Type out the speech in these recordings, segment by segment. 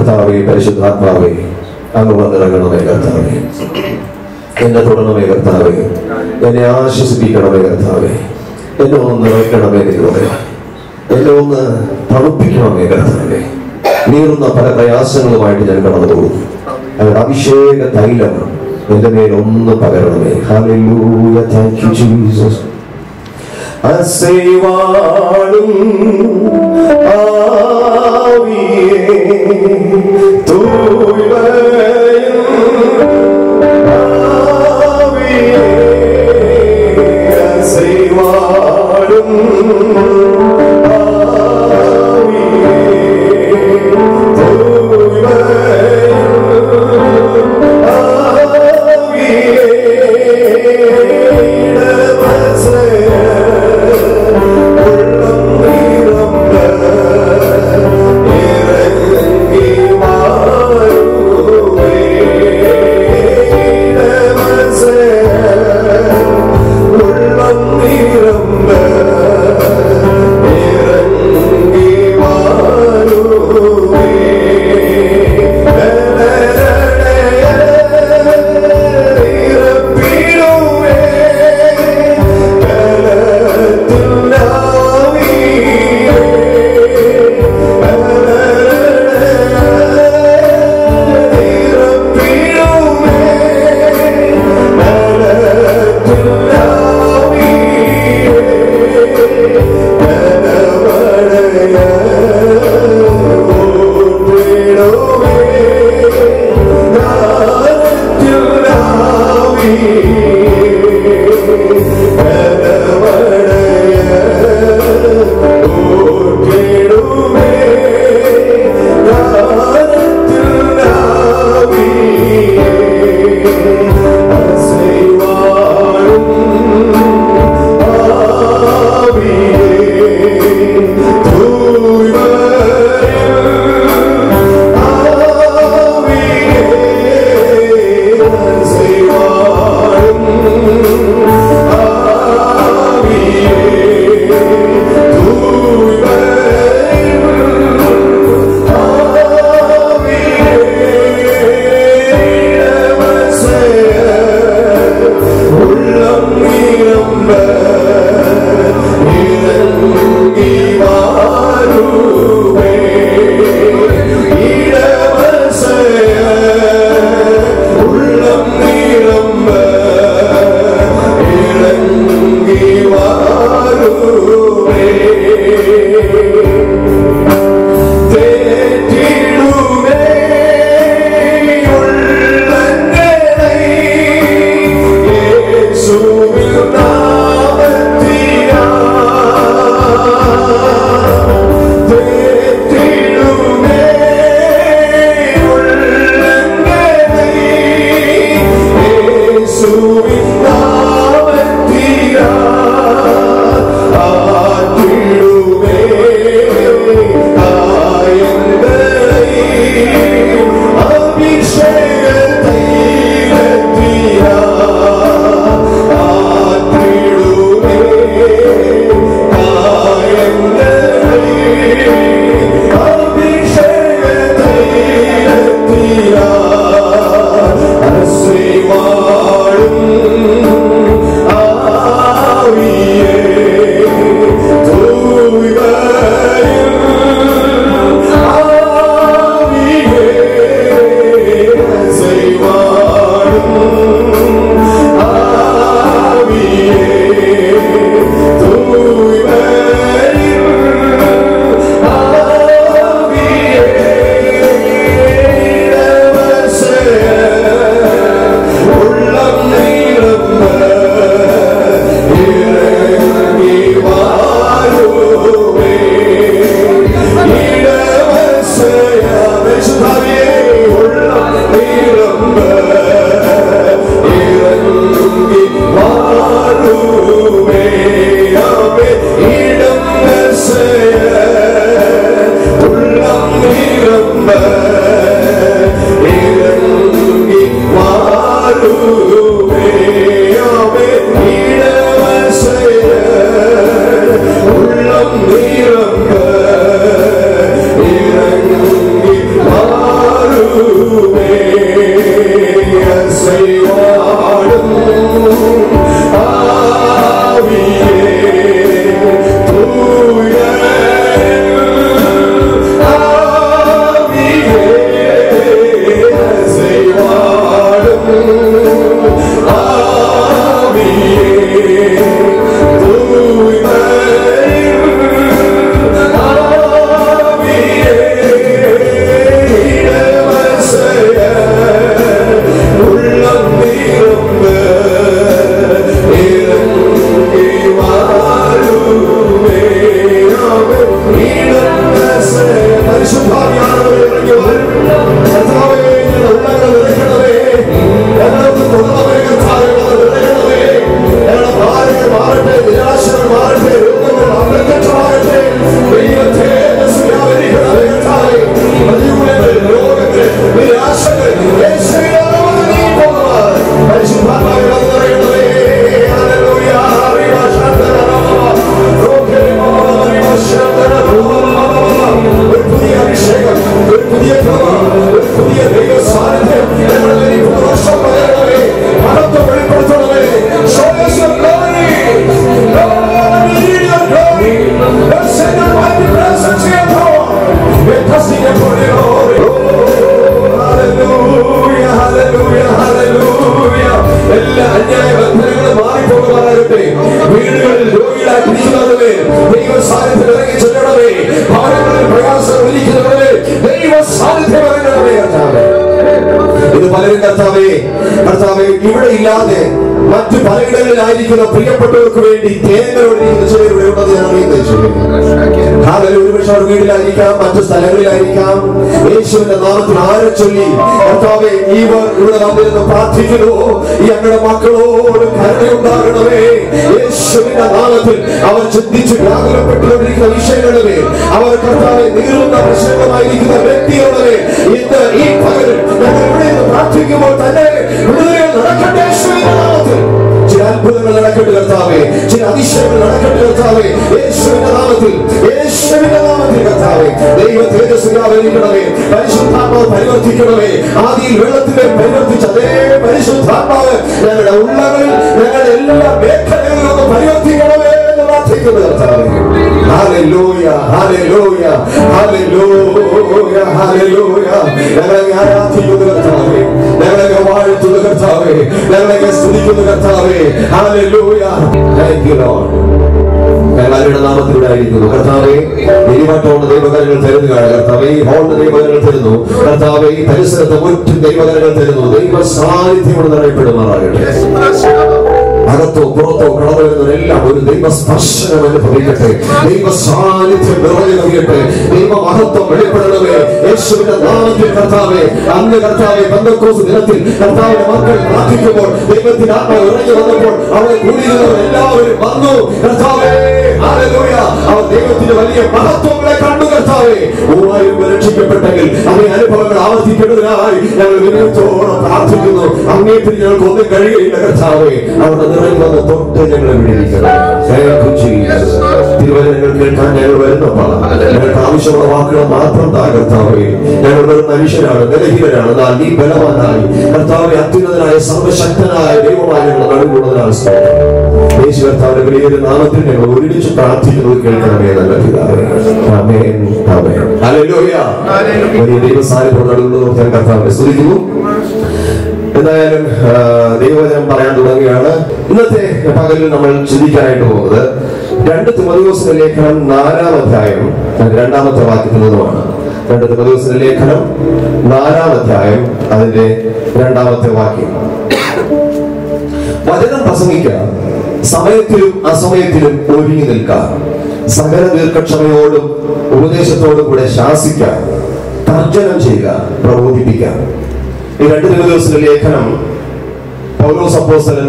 കർത്താവെ പരിശുദ്ധാത്മാവെ അങ്ങ് വന്നിറങ്ങണമേ കർത്താവെ എന്നെ തുടരണമേ കർത്താവെ എന്നെ ആശ്വസിപ്പിക്കണമേ കർത്താവെ എന്നെ ഒന്ന് നിറയ്ക്കണമേ ദൈവമേ എന്നെ ഒന്ന് തണുപ്പിക്കണമേ കർത്താവെ നീറുന്ന പല പ്രയാസങ്ങളുമായിട്ട് ഞാൻ കടന്നു പോകുന്നു അങ്ങനെ അഭിഷേക തൈലം എന്റെ മേൽ ഒന്ന് പകരണമേ ഹല്ലേലൂയ താങ്ക് യു ജീസസ് അസൈവാളും ആവിയേ തൂവയും ആവിയേ അസൈവാളും ആവിയേ തൂവയും വാഴും എല്ലാ അന്യായ ബന്ധനങ്ങളും മാറിപ്പോകുമാറാകട്ടെ വീടുകളിൽ രോഗികളായിട്ടിരിക്കുന്നവരെ ദൈവ സാന്നിധ്യം ഇറങ്ങി ചെല്ലണമേ ഭവനങ്ങളിൽ പ്രയാസം ഇരിക്കുന്നവരെ ദൈവ സാന്നിധ്യം ഇറങ്ങണമേ കർത്താവേ ഇത് പലരും കർത്താവേ കർത്താവേ ഇവിടെ ഇല്ലാതെ മറ്റു പലയിടങ്ങളിലായിരിക്കുന്ന പ്രിയപ്പെട്ടവർക്ക് വേണ്ടി തേങ്ങയോടിരിക്കുന്ന ചിലരുടെ ഉള്ളത് ഞാൻ അറിയുന്നത് കാലം ഒരുപക്ഷെ അവർ വീട്ടിലായിരിക്കാം മറ്റു സ്ഥലങ്ങളിലായിരിക്കാം യേശുവിന്റെ നാമത്തിൽ ആരെ ചൊല്ലി കർത്താവേ ഇവർ ഇവിടെ വന്നിരുന്ന് പ്രാർത്ഥിക്കുന്നു ഞങ്ങളുടെ മക്കളോട് കരുണയുണ്ടാകണമേ യേശുവിന്റെ നാമത്തിൽ അവർ ചിന്തിച്ച് വ്യാകുലപ്പെട്ടുകൊണ്ടിരിക്കുന്ന വിഷയങ്ങളിലെ അവർ കർത്താവെ നീറുന്ന പ്രശ്നമായിരിക്കുന്ന വ്യക്തികളുടെ ഇന്ന് ഈ പകലിൽ ഞങ്ങൾ ഇവിടെ നിന്ന് പ്രാർത്ഥിക്കുമ്പോൾ തന്നെ വിടുതലുകൾ നടക്കട്ടെ യേശുവിന്റെ നാമത്തിൽ ചില അത്ഭുതങ്ങൾ നടക്കട്ടെ കർത്താവേ ചില അതിശയങ്ങൾ നടക്കട്ടെ കർത്താവേ യേശുവിന്റെ നാമത്തിൽ യേശുവിന്റെ നാമത്തിൽ കർത്താവേ ദൈവ തേജസ്വിനാവരിക്കണമേ പരിശുദ്ധാത്മാവ് പരിവർത്തിക്കണമേ ആദിയിൽ വെള്ളത്തിനെ പരിവർത്തിച്ച അതേ പരിശുദ്ധാത്മാവ് ഞങ്ങളുടെ ഉള്ളകളിൽ ഞങ്ങളുടെ എല്ലാ മേഖലകളിലും ഒന്ന് പരിവർത്തിക്കണമേ എന്ന് പ്രാർത്ഥിക്കുന്നു കർത്താവേ ഹല്ലേലൂയ ഹല്ലേലൂയ ഹല്ലേലൂയ ഹല്ലേലൂയ ഞങ്ങളെ ആരാധിക്കുന്നു കർത്താവേ ഞങ്ങളെ വാഴ്ത്തുന്നു കർത്താവേ ഞങ്ങളെ സ്തുതിക്കുന്നു കർത്താവേ ഹല്ലേലൂയ താങ്ക് യു ലോർഡ് ഞങ്ങളുടെ നാമത്തിലൂടെ ആയിരിക്കുന്നു കർത്താവെ എരിവട്ടോണ്ട് ദൈവകരങ്ങൾ തരുന്നതാണ് കർത്താവെ ഈ ഹോളിന് ദൈവകരങ്ങൾ തരുന്നു കർത്താവെ ഈ പരിസരത്ത് മുറ്റും ദൈവകരങ്ങൾ തരുന്നു ദൈവ സാന്നിധ്യം നിറയപ്പെടുമാറാകട്ടെ അകത്തോ പുറത്തോ കടന്നു വരുന്നവരെല്ലാം ഒരു ദൈവ സ്പർശനം അനുഭവിക്കട്ടെ ദൈവ സാന്നിധ്യം നിറഞ്ഞു കവിയട്ടെ ദൈവ മഹത്വം വെളിപ്പെടണമേ യേശുവിന്റെ നാമത്തിൽ കർത്താവെ അന്ന് കർത്താവെ ബന്ധക്കോസ് ദിനത്തിൽ കർത്താവിന്റെ മക്കൾ പ്രാർത്ഥിക്കുമ്പോൾ ദൈവത്തിന്റെ ആത്മാവ് ഇറങ്ങി വന്നപ്പോൾ അവിടെ കൂടിയിരുന്നവർ എല്ലാവരും വന്നു കർത്താവേ ഹല്ലേലൂയ അവർ ദൈവത്തിന്റെ വലിയ മഹത്വങ്ങളെ കണ്ടു കർത്താവേ മൂവായിരം പേർ രക്ഷിക്കപ്പെട്ടെങ്കിൽ അതേ അനുഭവങ്ങൾ ആവർത്തിക്കുന്നതിനായി ഞങ്ങൾ വിനയത്തോടെ പ്രാർത്ഥിക്കുന്നു അങ്ങേപ്പിൽ ഞങ്ങൾക്ക് ഒന്നും കഴിയുകയില്ല കർത്താവേ അവിടെ നിറഞ്ഞു വന്ന് തൊട്ട് ഞങ്ങളെ വിടിയിരിക്കണം തിരുവചനങ്ങൾ കേൾക്കാൻ ഞങ്ങൾ വരുന്നപ്പോൾ ഞങ്ങൾക്ക് ആവശ്യമുള്ള വാക്കുകൾ മാത്രം താ കർത്താവേ ഞങ്ങൾ വെറും മനുഷ്യരാണ് ബലഹീനരാണ് എന്നാൽ നീ ബലവാനായി കർത്താവെ അത്യുന്നതനായ സർവശക്തനായ ദൈവമായ ഞങ്ങൾ നടുകൂടുന്നതിനാണ് സ്തോത്രം യേശു കർത്താവിന്റെ വലിയൊരു നാമത്തിൽ ഞങ്ങൾ ഒരുമിച്ച് പ്രാർത്ഥിക്കുന്നത് കേൾക്കണമേ നല്ല പിതാവേ ആമേൻ ആമേൻ ഹല്ലേലൂയ വലിയ ദൈവസാന്നിധ്യം നടുന്നത് ഞാൻ കർത്താവിനെ സ്തുതിക്കുന്നു എന്തായാലും ആ, ദൈവവചനം പറയാൻ തുടങ്ങുകയാണ് ഇന്നത്തെ പകലിൽ നമ്മൾ ചിന്തിക്കാനായിട്ട് പോകുന്നത് രണ്ട് തിമതിയോസിന്റെ ലേഖനം നാലാം അധ്യായം അതിന്റെ രണ്ടാമത്തെ വാക്യത്തിൽ നിന്നുമാണ് രണ്ട് തിമതിയോസിന്റെ ലേഖനം നാലാം അധ്യായം അതിന്റെ രണ്ടാമത്തെ വാക്യം വചനം പ്രസംഗിക്കുക സമയത്തിലും അസമയത്തിലും ഒരുങ്ങി നിൽക്കുക സകല ദീർഘക്ഷമയോടും ഉപദേശത്തോടും കൂടെ ശാസിക്കുക തർജ്ജനം ചെയ്യുക പ്രബോധിപ്പിക്കുക ഈ രണ്ട് ദിവസത്തിന്റെ ലേഖനം പൗലോസ് അപ്പോസ്തലൻ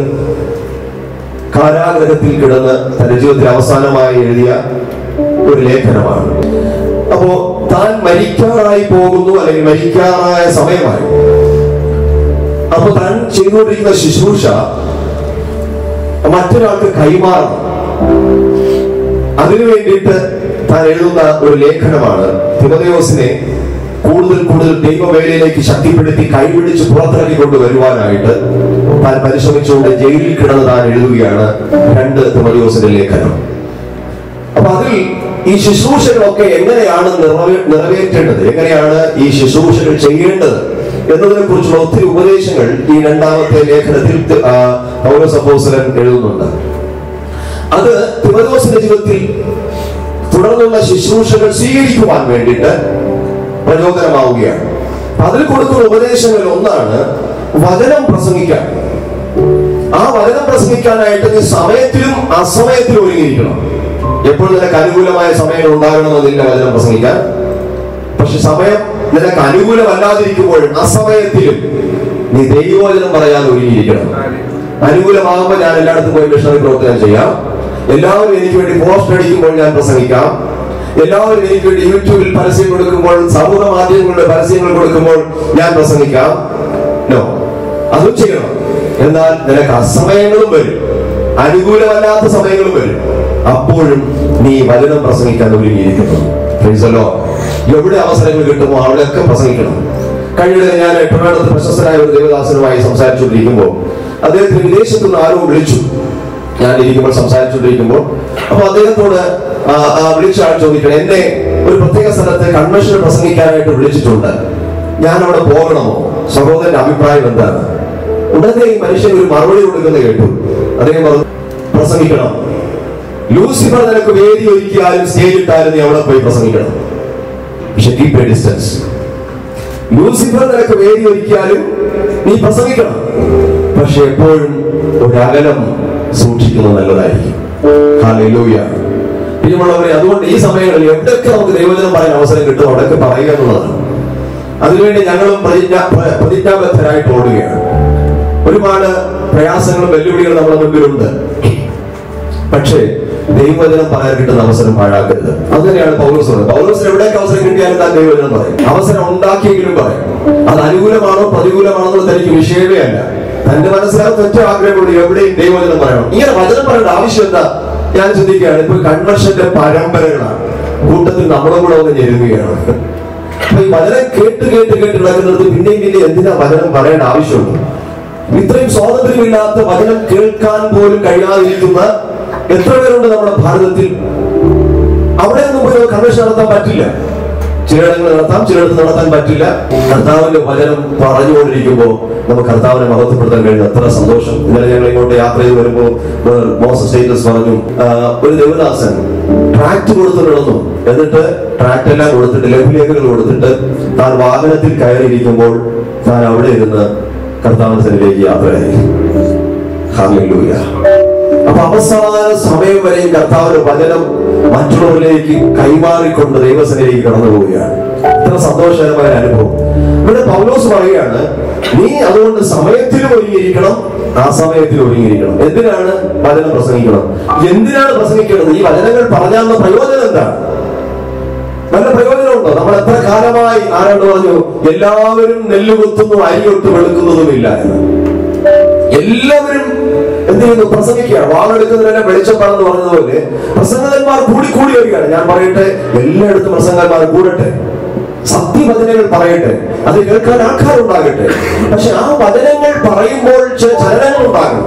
കാരാഗ്രഹത്തിൽ കിടന്ന് തന്റെ ജീവിതത്തിൽ അവസാനമായി എഴുതിയ ഒരു ലേഖനമാണ് അപ്പോ താൻ മരിക്കാറായി പോകുന്നു അല്ലെങ്കിൽ മരിക്കാറായ സമയമായി അപ്പൊ താൻ ചെയ്തുകൊണ്ടിരിക്കുന്ന ശുശ്രൂഷ മറ്റൊരാൾക്ക് കൈമാറണം അതിനു വേണ്ടിയിട്ട് താൻ എഴുതുന്ന ഒരു ലേഖനമാണ് തിമതയോസിനെ കൂടുതൽ കൂടുതൽ ദൈവവേലയിലേക്ക് ശക്തിപ്പെടുത്തി കൈപിടിച്ച് പുറത്തിറക്കി കൊണ്ടുവരുവാനായിട്ട് താൻ പരിശ്രമിച്ചുകൊണ്ട് ജയിലിൽ കിടന്ന് താൻ എഴുതുകയാണ് രണ്ട് തിമതയോസിന്റെ ലേഖനം അപ്പൊ അതിൽ ഈ ശുശ്രൂഷകളൊക്കെ എങ്ങനെയാണ് നിറവേ- നിറവേറ്റേണ്ടത് എങ്ങനെയാണ് ഈ ശുശ്രൂഷകൾ ചെയ്യേണ്ടത് എന്നതിനെ കുറിച്ചുള്ള ഒത്തിരി ഉപദേശങ്ങൾ ഈ രണ്ടാമത്തെ ലേഖനത്തിൽ തി- ആ, പൗലോസ് അപ്പോസ്തലൻ എഴുതുന്നുണ്ട് അത് തിമോഥെയോസിന്റെ ജീവിതത്തിൽ തുടർന്നുള്ള ശുശ്രൂഷകൾ സ്വീകരിക്കുവാൻ വേണ്ടിയിട്ട് പ്രചോദനമാവുകയാണ് അപ്പൊ അതിൽ കൊടുക്കുന്ന ഉപദേശങ്ങളിൽ ഒന്നാണ് വചനം പ്രസംഗിക്കാൻ ആ വചനം പ്രസംഗിക്കാനായിട്ട് നീ സമയത്തിലും അസമയത്തിലും ഒരുങ്ങിയിരിക്കണം എപ്പോഴും നിനക്ക് അനുകൂലമായ സമയങ്ങൾ ഉണ്ടാകണമെന്നില്ല വചനം പ്രസംഗിക്കാൻ പക്ഷെ സമയം നിനക്ക് അനുകൂലമല്ലാതിരിക്കുമ്പോൾ അസമയത്തിലും നീ ദൈവവചനം പറയാൻ ഒരുങ്ങിയിരിക്കണം അനുകൂലമാകുമ്പോൾ ഞാൻ എല്ലായിടത്തും പോയി മിഷണറി പ്രവർത്തനം ചെയ്യാം എല്ലാവരും എനിക്ക് വേണ്ടി പോസ്റ്റ് അടിക്കുമ്പോൾ ഞാൻ പ്രസംഗിക്കാം എല്ലാവരും എനിക്ക് വേണ്ടി യൂട്യൂബിൽ പരസ്യം കൊടുക്കുമ്പോൾ സമൂഹ മാധ്യമങ്ങളുടെ പരസ്യങ്ങൾ കൊടുക്കുമ്പോൾ ഞാൻ പ്രസംഗിക്കാം നോ അതും ചെയ്യണം എന്നാൽ നിനക്ക് അസമയങ്ങളും വരും അനുകൂലമല്ലാത്ത സമയങ്ങളും വരും അപ്പോഴും നീ വചനം പ്രസംഗിക്കാൻ ഒരുങ്ങിയിരിക്കുന്നു Praise the Lord. എവിടെ അവസരങ്ങൾ കിട്ടുമോ അവിടെയൊക്കെ പ്രസംഗിക്കണം കഴിഞ്ഞിടെ ഞാൻ ട്രിവാൻഡ്രത്ത് പ്രശസ്തനായ ഒരു ദേവദാസനുമായി സംസാരിച്ചുകൊണ്ടിരിക്കുമ്പോൾ അദ്ദേഹത്തിന് വിദേശത്തു നിന്ന് ആരോ വിളിച്ചു ഞാൻ ഇരിക്കുമ്പോൾ സംസാരിച്ചുകൊണ്ടിരിക്കുമ്പോൾ അപ്പൊ അദ്ദേഹത്തോട് ആ, ആ വിളിച്ച ആൾ ചോദിക്കണം എന്നെ ഒരു പ്രത്യേക സ്ഥലത്ത് കൺവെൻഷൻ പ്രസംഗിക്കാനായിട്ട് വിളിച്ചിട്ടുണ്ട് ഞാൻ അവിടെ പോകണമോ സഹോദരന്റെ അഭിപ്രായം എന്താണ് ഉടനെ ഈ മനുഷ്യൻ ഒരു മറുപടി കൊടുക്കുന്നത് കേട്ടു അദ്ദേഹം പറഞ്ഞു പ്രസംഗിക്കണം ലൂസിഫർ നിനക്ക് വേദി ഒരുക്കിയാലും സ്റ്റേജ് ഇട്ടാലും നീ അവിടെ പോയി പ്രസംഗിക്കണം പക്ഷെ കീപ് എ ഡിസ്റ്റൻസ് ലൂസിഫർ നിനക്ക് വേദി ഒരുക്കിയാലും നീ പ്രസംഗിക്കണം പക്ഷെ എപ്പോഴും ഒരു അകലം സൂക്ഷിക്കുന്നത് നല്ലതായിരിക്കും ഹല്ലേലൂയ പ്രിയമുള്ളവരെ അതുകൊണ്ട് ഈ സമയങ്ങളിൽ എവിടെയൊക്കെ നമുക്ക് ദൈവജനം പറയാൻ അവസരം കിട്ടും അവിടെയൊക്കെ പറയുക എന്നുള്ളതാണ് അതിനുവേണ്ടി ഞങ്ങളും പ്രതിജ്ഞ പ്ര- പ്രതിജ്ഞാബദ്ധരായിട്ട് ഓടുകയാണ് ഒരുപാട് പ്രയാസങ്ങളും വെല്ലുവിളികളും നമ്മുടെ മുമ്പിലുണ്ട് പക്ഷേ ദൈവവചനം പറയാൻ കിട്ടുന്ന അവസരം പാഴാക്കരുത് അത് തന്നെയാണ് പൗലോസ് പറയുന്നത് പൗലോസിന് എവിടേക്ക് അവസരം കിട്ടിയാലും താൻ ദൈവവചനം പറയും അവസരം ഉണ്ടാക്കിയെങ്കിലും പറയും അത് അനുകൂലമാണോ പ്രതികൂലമാണോ എന്നുള്ളത് തനിക്ക് വിഷയമേ അല്ല തന്റെ മനസ്സിനകത്ത് ഒറ്റ ആഗ്രഹമുണ്ട് എവിടെയും ദൈവവചനം പറയണം ഇങ്ങനെ വചനം പറയേണ്ട ആവശ്യം എന്താ ഞാൻ ചിന്തിക്കുകയാണ് ഇപ്പൊ കൺവെർഷന്റെ പരമ്പരകളാണ് കൂട്ടത്തിൽ നമ്മളും കൂടെ ഒന്ന് ഞെരുങ്ങുകയാണ് അപ്പൊ ഈ വചനം കേട്ട് കേട്ട് കേട്ട് നടക്കുന്നത് പിന്നെയും പിന്നെ എന്തിനാ വചനം പറയേണ്ട ആവശ്യമുണ്ട് ഇത്രയും സ്വാതന്ത്ര്യമില്ലാത്ത വചനം കേൾക്കാൻ പോലും കഴിയാതിരിക്കുന്ന എത്ര പേരുണ്ട് നമ്മുടെ ഭാരതത്തിൽ അവിടെ ഒന്നും പോയി കൺവെൻഷൻ നടത്താൻ പറ്റില്ല ചിലയിടങ്ങൾ നടത്താം ചിലയിടത്ത് നടത്താൻ പറ്റില്ല കർത്താവിന്റെ വചനം പറഞ്ഞുകൊണ്ടിരിക്കുമ്പോൾ നമുക്ക് കർത്താവിനെ മഹത്വപ്പെടുത്താൻ കഴിയും അത്ര സന്തോഷം ഇന്നലെ ഞങ്ങൾ ഇങ്ങോട്ട് യാത്ര ചെയ്ത് വരുമ്പോൾ മോസ സ്റ്റേറ്റസ് പറഞ്ഞു ആ, ഒരു ദേവദാസൻ ട്രാക്ട് കൊടുത്തു കിടന്നു എന്നിട്ട് ട്രാക്ട് എല്ലാം കൊടുത്തിട്ട് ലഘുലേഖകൾ കൊടുത്തിട്ട് താൻ വാഹനത്തിൽ കയറിയിരിക്കുമ്പോൾ താൻ അവിടെ ഇരുന്ന് കർത്താവിന്റെ സന്നിധിയിലേക്ക് യാത്രയായി ഹല്ലേലൂയ അപ്പൊ അവസാന സമയം വരെയും കർത്താവിന്റെ വചനം മറ്റുള്ളവരിലേക്ക് കൈമാറിക്കൊണ്ട് ദൈവസനയിലേക്ക് കടന്നു പോവുകയാണ് ഇത്ര സന്തോഷകരമായ ഒരു അനുഭവം ഇവിടെ പൗലോസ് പറയുകയാണ് നീ അതുകൊണ്ട് സമയത്തിലും ഒരുങ്ങിയിരിക്കണം ആ സമയത്തിൽ ഒരുങ്ങിയിരിക്കണം എന്തിനാണ് വചനം പ്രസംഗിക്കണം എന്തിനാണ് പ്രസംഗിക്കുന്നത് ഈ വചനങ്ങൾ പറഞ്ഞാലുള്ള പ്രയോജനം എന്താണ് നല്ല പ്രയോജനമുണ്ടോ നമ്മൾ എത്ര കാലമായി ആരാണ്ട് പറഞ്ഞു എല്ലാവരും നെല്ല് കുത്തുന്നു അരിയൊട്ട് വെളുക്കുന്നതുമില്ല എന്ന് എല്ലാവരും എന്ത് ചെയ്യുന്നു പ്രസംഗിക്കുകയാണ് വാളെടുക്കുന്നതിനെ വെളിച്ചപ്പാടെന്ന് പറഞ്ഞതുപോലെ പ്രസംഗകന്മാർ കൂടി കൂടി വരികയാണ് ഞാൻ പറയട്ടെ എല്ലായിടത്തും പ്രസംഗന്മാർ കൂടട്ടെ സത്യവചനങ്ങൾ പറയട്ടെ അത് കേൾക്കാൻ ആൾക്കാരുണ്ടാകട്ടെ പക്ഷെ ആ വചനങ്ങൾ പറയുമ്പോൾ ചില ചലനങ്ങൾ ഉണ്ടാകണം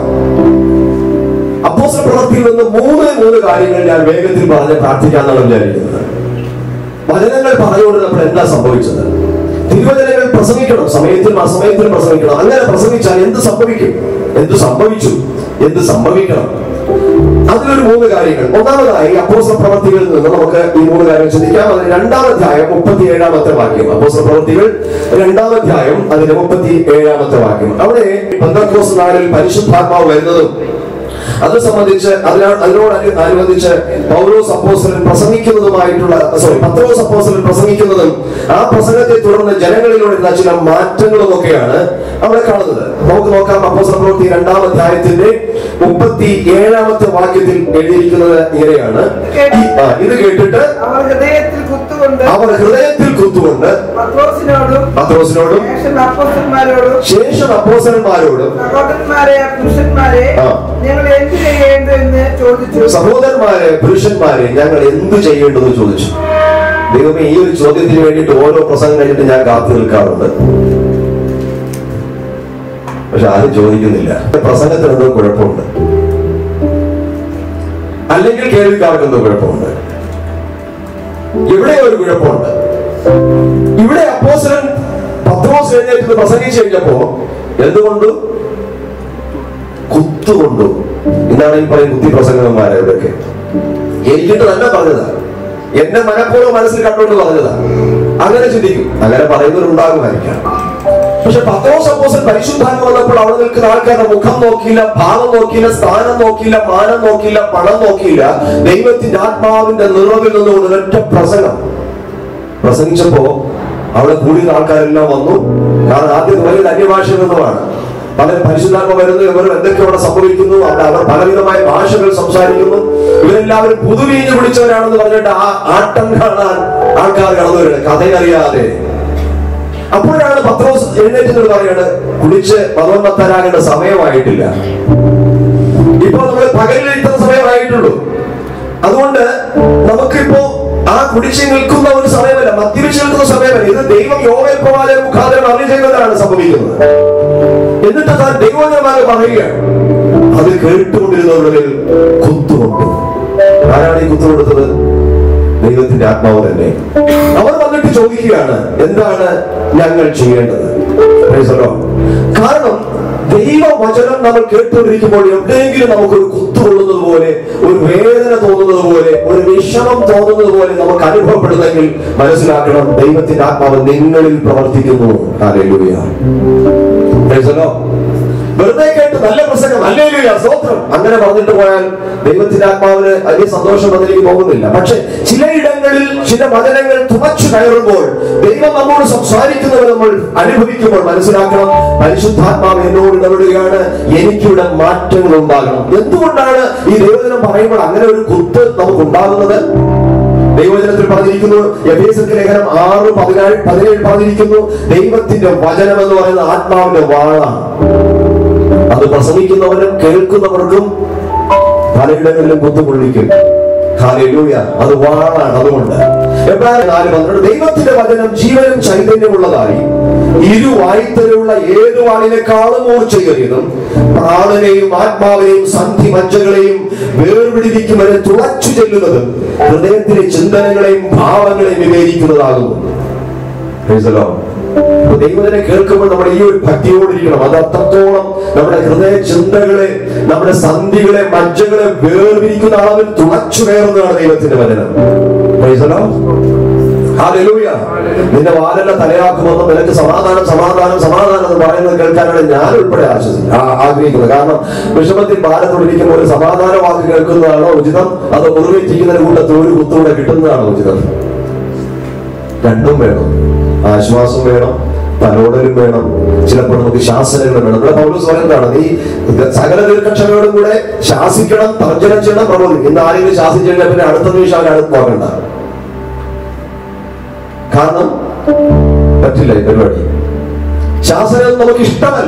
അപ്പോസ പ്രവൃത്തിയിൽ നിന്ന് മൂന്ന് മൂന്ന് കാര്യങ്ങൾ ഞാൻ വേഗത്തിൽ പറഞ്ഞ് പ്രാർത്ഥിക്കാന്നാണ് വിചാരിക്കുന്നത് വചനങ്ങൾ പറഞ്ഞുകൊണ്ടിരുന്നപ്പോൾ എന്താ സംഭവിച്ചത് തിരുവചനങ്ങൾ പ്രസംഗിക്കണം സമയത്തിലും അസമയത്തിലും പ്രസംഗിക്കണം അങ്ങനെ പ്രസംഗിച്ചാൽ എന്ത് സംഭവിക്കും എന്ത് സംഭവിച്ചു എന്ത് സംഭവിക്കണം അതിലൊരു മൂന്ന് കാര്യങ്ങൾ ഒന്നാമതായി അപ്പോസ പ്രവർത്തികളിൽ നിന്ന് നമുക്ക് ഈ മൂന്ന് കാര്യം ചിന്തിക്കാം അതിന് രണ്ടാമധ്യായം മുപ്പത്തി ഏഴാമത്തെ വാക്യം അപ്പോസ പ്രവർത്തികൾ രണ്ടാമധ്യായം അതിന്റെ മുപ്പത്തി ഏഴാമത്തെ വാക്യം അവിടെ പന്തക്കോസ് നാളിൽ പരിശുദ്ധാത്മാവ് വരുന്നതും അത് സംബന്ധിച്ച് അതിനോട് അതിനോട് അനു- അനുബന്ധിച്ച് പൗലോസ് അപ്പോസ്റ്റലൻ പ്രസംഗിക്കുന്നതുമായിട്ടുള്ള സോറി പത്രോസ് അപ്പോസ്റ്റലൻ പ്രസംഗിക്കുന്നതും ആ പ്രസംഗത്തെ തുടർന്ന് ജനങ്ങളിലുള്ള ചില മാറ്റങ്ങളും ഒക്കെയാണ് അവിടെ കാണുന്നത് നമുക്ക് നോക്കാം അപ്പോസ്റ്റല പ്രവൃത്തി രണ്ടാം അധ്യായത്തിന്റെ മുപ്പത്തി ഏഴാമത്തെ വാക്യത്തിൽ എഴുതിയിരിക്കുന്നത് ഇങ്ങനെയാണ് ഈ- ആ, ഇത് കേട്ടിട്ട് അവർ ഹൃദയത്തിൽ കുത്തുകൊണ്ട് അവർ ഹൃദയത്തിൽ കുത്തുകൊണ്ട് പത്രോസിനോടും പത്രോസിനോടും ശേഷം അപ്പോസ്തലന്മാരോടും ശേഷം അപ്പോസലന്മാരോടും സഹോദരന്മാരെ പുരുഷന്മാരെ ആ. ഞങ്ങൾ എന്ത് ചെയ്യേണ്ടതെന്ന് ചോദിച്ചു സഹോദരന്മാരെ പുരുഷന്മാരെ ഞങ്ങൾ എന്ത് ചെയ്യേണ്ടെന്ന് ചോദിച്ചു ദൈവമേ ഈ ഒരു ചോദ്യത്തിന് വേണ്ടിയിട്ട് ഓരോ പ്രസംഗം കഴിഞ്ഞിട്ട് ഞാൻ കാത്തു നിൽക്കാറുണ്ട് പക്ഷെ ആരും ചോദിക്കുന്നില്ല പ്രസംഗത്തിന് എന്തോ കുഴപ്പമുണ്ട് അല്ലെങ്കിൽ കേൾവിക്കാർക്ക് എന്തോ കുഴപ്പമുണ്ട് ഇവിടെ ഒരു കുഴപ്പമുണ്ട് ഇവിടെ അപ്പോസരൻ പത്രോസ് എഴുന്നേറ്റ് പ്രസംഗിച്ചു കഴിഞ്ഞപ്പോ എന്തുകൊണ്ട് കുത്തുകൊണ്ടു ഇതാണ് ഈ പറയും കുത്തി പ്രസംഗന്മാരെ ഇവരൊക്കെ എനിക്കിട്ട് തന്നെ പറഞ്ഞതാ എന്റെ മനഃപൂർവ്വം മനസ്സിൽ കണ്ടുകൊണ്ട് പറഞ്ഞതാ അങ്ങനെ ചിന്തിക്കും അങ്ങനെ പറയുന്നവരുണ്ടാകുമായിരിക്കാം പക്ഷെ പത്രോസ് അപ്പോസൻ പരിശുദ്ധാത്മ വന്നപ്പോൾ അവിടെ നിൽക്കുന്ന ആൾക്കാരുടെ മുഖം നോക്കിയില്ല ഭാവം നോക്കിയില്ല സ്ഥാനം നോക്കിയില്ല മാനം നോക്കിയില്ല പണം നോക്കിയില്ല ദൈവത്തിന്റെ ആത്മാവിന്റെ നിറവിൽ നിന്നുകൊണ്ട് ഒരൊറ്റ പ്രസംഗം പ്രസംഗിച്ചപ്പോ അവിടെ കൂടിയ ആൾക്കാരെല്ലാം വന്നു കാരണം ആദ്യം വലിയ അന്യഭാഷയിൽ നിന്നുമാണ് പല പരിശുദ്ധാത്മ വരുന്നു ഇവർ എന്തൊക്കെ അവിടെ സംഭവിക്കുന്നു അവിടെ അവർ പലവിധമായ ഭാഷകൾ സംസാരിക്കുന്നു ഇവരെല്ലാവരും പുതുവീഞ്ഞ് പിടിച്ചവരാണെന്ന് പറഞ്ഞിട്ട് ആ ആട്ടം കാണാൻ ആൾക്കാർ കടന്നവരുടെ കഥയറിയാതെ അപ്പോഴാണ് പത്രോസ് എഴുന്നേറ്റ് പറയാണ് കുടിച്ച് മതോന്മത്തരാകേണ്ട സമയമായിട്ടില്ല ഇപ്പൊ നമ്മൾ പകലിൽ ഇത്ര സമയമായിട്ടുള്ളൂ അതുകൊണ്ട് നമുക്കിപ്പോ ആ കുടിച്ച് നിൽക്കുന്ന ഒരു സമയമല്ല മദ്യപിച്ച് നിൽക്കുന്ന സമയമല്ല ഇത് ദൈവം യോവേൽ പ്രവാചക മുഖാന്തരം അറിഞ്ഞു ചെയ്യുന്നതാണ് സംഭവിക്കുന്നത് എന്നിട്ട് താൻ ദൈവജനമായി പറയുകയാണ് അത് കേട്ടുകൊണ്ടിരുന്നവരിൽ കുത്തുകൊണ്ടു ആരാണ് ഈ കുത്തു കൊടുത്തത് ദൈവത്തിന്റെ ആത്മാവ് തന്നെ അവർ വന്നിട്ട് ചോദിക്കുകയാണ് എന്താണ് ഞങ്ങൾ ചെയ്യേണ്ടത് Praise the Lord. കാരണം ദൈവവചനം നമ്മൾ കേട്ടുകൊണ്ടിരിക്കുമ്പോൾ എവിടെയെങ്കിലും നമുക്കൊരു കുത്തുകൊള്ളുന്നത് പോലെ ഒരു വേദന തോന്നുന്നത് പോലെ ഒരു വിഷമം തോന്നുന്നത് പോലെ നമുക്ക് അനുഭവപ്പെടുന്നെങ്കിൽ മനസ്സിലാക്കണം ദൈവത്തിന്റെ ആത്മാവ് നിങ്ങളിൽ പ്രവർത്തിക്കുന്നു ഹല്ലേലൂയ Praise the Lord. വെറുതെ കേട്ട് നല്ല പ്രസംഗം അല്ലേലൂയ സ്തോത്രം അങ്ങനെ പറഞ്ഞിട്ട് പോയാൽ ദൈവത്തിന്റെ ആത്മാവിന് വലിയ സന്തോഷം അതിലേക്ക് പോകുന്നില്ല പക്ഷെ ചിലയിടങ്ങളിൽ ചില വചനങ്ങൾ തുറച്ചു കയറുമ്പോൾ ദൈവം നമ്മോട് സംസാരിക്കുന്നവർ നമ്മൾ അനുഭവിക്കുമ്പോൾ മനസ്സിലാക്കണം പരിശുദ്ധാത്മാവ് എന്നോട് ഇടപെടുകയാണ് എനിക്കിവിടെ മാറ്റങ്ങൾ ഉണ്ടാകണം എന്തുകൊണ്ടാണ് ഈ ദൈവജനം പറയുമ്പോൾ അങ്ങനെ ഒരു കുത്ത് നമുക്ക് ഉണ്ടാകുന്നത് ദൈവവചനത്തിൽ പറഞ്ഞിരിക്കുന്നു എഫേസർക്ക് ലേഖനം ആറ് പതിനാല് പതിനേഴ് പറഞ്ഞിരിക്കുന്നു ദൈവത്തിന്റെ വചനം എന്ന് പറയുന്നത് ആത്മാവിന്റെ വാളാണ് അത് പ്രസംഗിക്കുന്നവനും കേൾക്കുന്നവർക്കും പലയിടങ്ങളിലും കുത്തുകൊള്ളിക്കും ഹാലേലൂയ അത് വാളാണ് അതുകൊണ്ട് എബ്രാഹിം നാല് പന്ത്രണ്ട് ദൈവത്തിന്റെ വചനം ജീവനും ചൈതന്യമുള്ളതായി ഇരുവായുത്തലുള്ള ഏതു വാളിനേക്കാളും മൂർച്ചയേറിയതും പ്രാണനെയും ആത്മാവിനെയും സന്ധി മജ്ജകളെയും വേർപിടിപ്പിക്കും വരെ തുളച്ചു ചെല്ലുന്നതും ഹൃദയത്തിലെ ചിന്തനങ്ങളെയും ഭാവങ്ങളെയും വിവേചിക്കുന്നതാകുന്നു Praise the Lord. അപ്പൊ ദൈവത്തിനെ കേൾക്കുമ്പോൾ നമ്മൾ ഈ ഒരു ഭക്തിയോടിരിക്കണം അത് അത്രത്തോളം നമ്മുടെ ഹൃദയ ചിന്തകളെ നമ്മുടെ സന്ധികളെ മജ്ജകളെ വേർതിരിക്കുന്ന അളവിൽ തുളച്ചു കയറുന്നതാണ് ദൈവത്തിന്റെ വചനം Praise the Lord. Hallelujah. നിന്റെ വാലല്ല തലയാക്കുമെന്ന് നിനക്ക് സമാധാനം സമാധാനം സമാധാനം എന്ന് പറയുന്നത് കേൾക്കാനാണ് ഞാൻ ഉൾപ്പെടെ ആശ്വസി ആ- ആഗ്രഹിക്കുന്നത് കാരണം വിഷമത്തിൽ ഭാരത്തോടിരിക്കുമ്പോൾ ഒരു സമാധാന വാക്ക് കേൾക്കുന്നതാണോ ഉചിതം അത് മുറിവേറ്റിക്കുന്ന കൂട്ടത്തിൽ ഒരു കുത്തൂടെ കിട്ടുന്നതാണോ ഉചിതം രണ്ടും വേണം ആശ്വാസം വേണം തലോടലും വേണം ചിലപ്പോൾ നമുക്ക് ശാസനകൾ വേണം ഇവിടെ പൗലോസ് പറയുന്നതാണ് നീ സകല ദീർഘക്ഷമയോടും കൂടെ ശാസിക്കണം തർജ്ജനം ചെയ്യണം പ്രബോധിക്കും ഇന്ന് ആരെങ്കിലും ശാസിച്ചു കഴിഞ്ഞാൽ പിന്നെ അടുത്ത നിമിഷം അവൻ അടുത്ത് പോകണ്ട കാരണം പറ്റില്ല ഈ പരിപാടി ശാസനം നമുക്ക് ഇഷ്ടമല്ല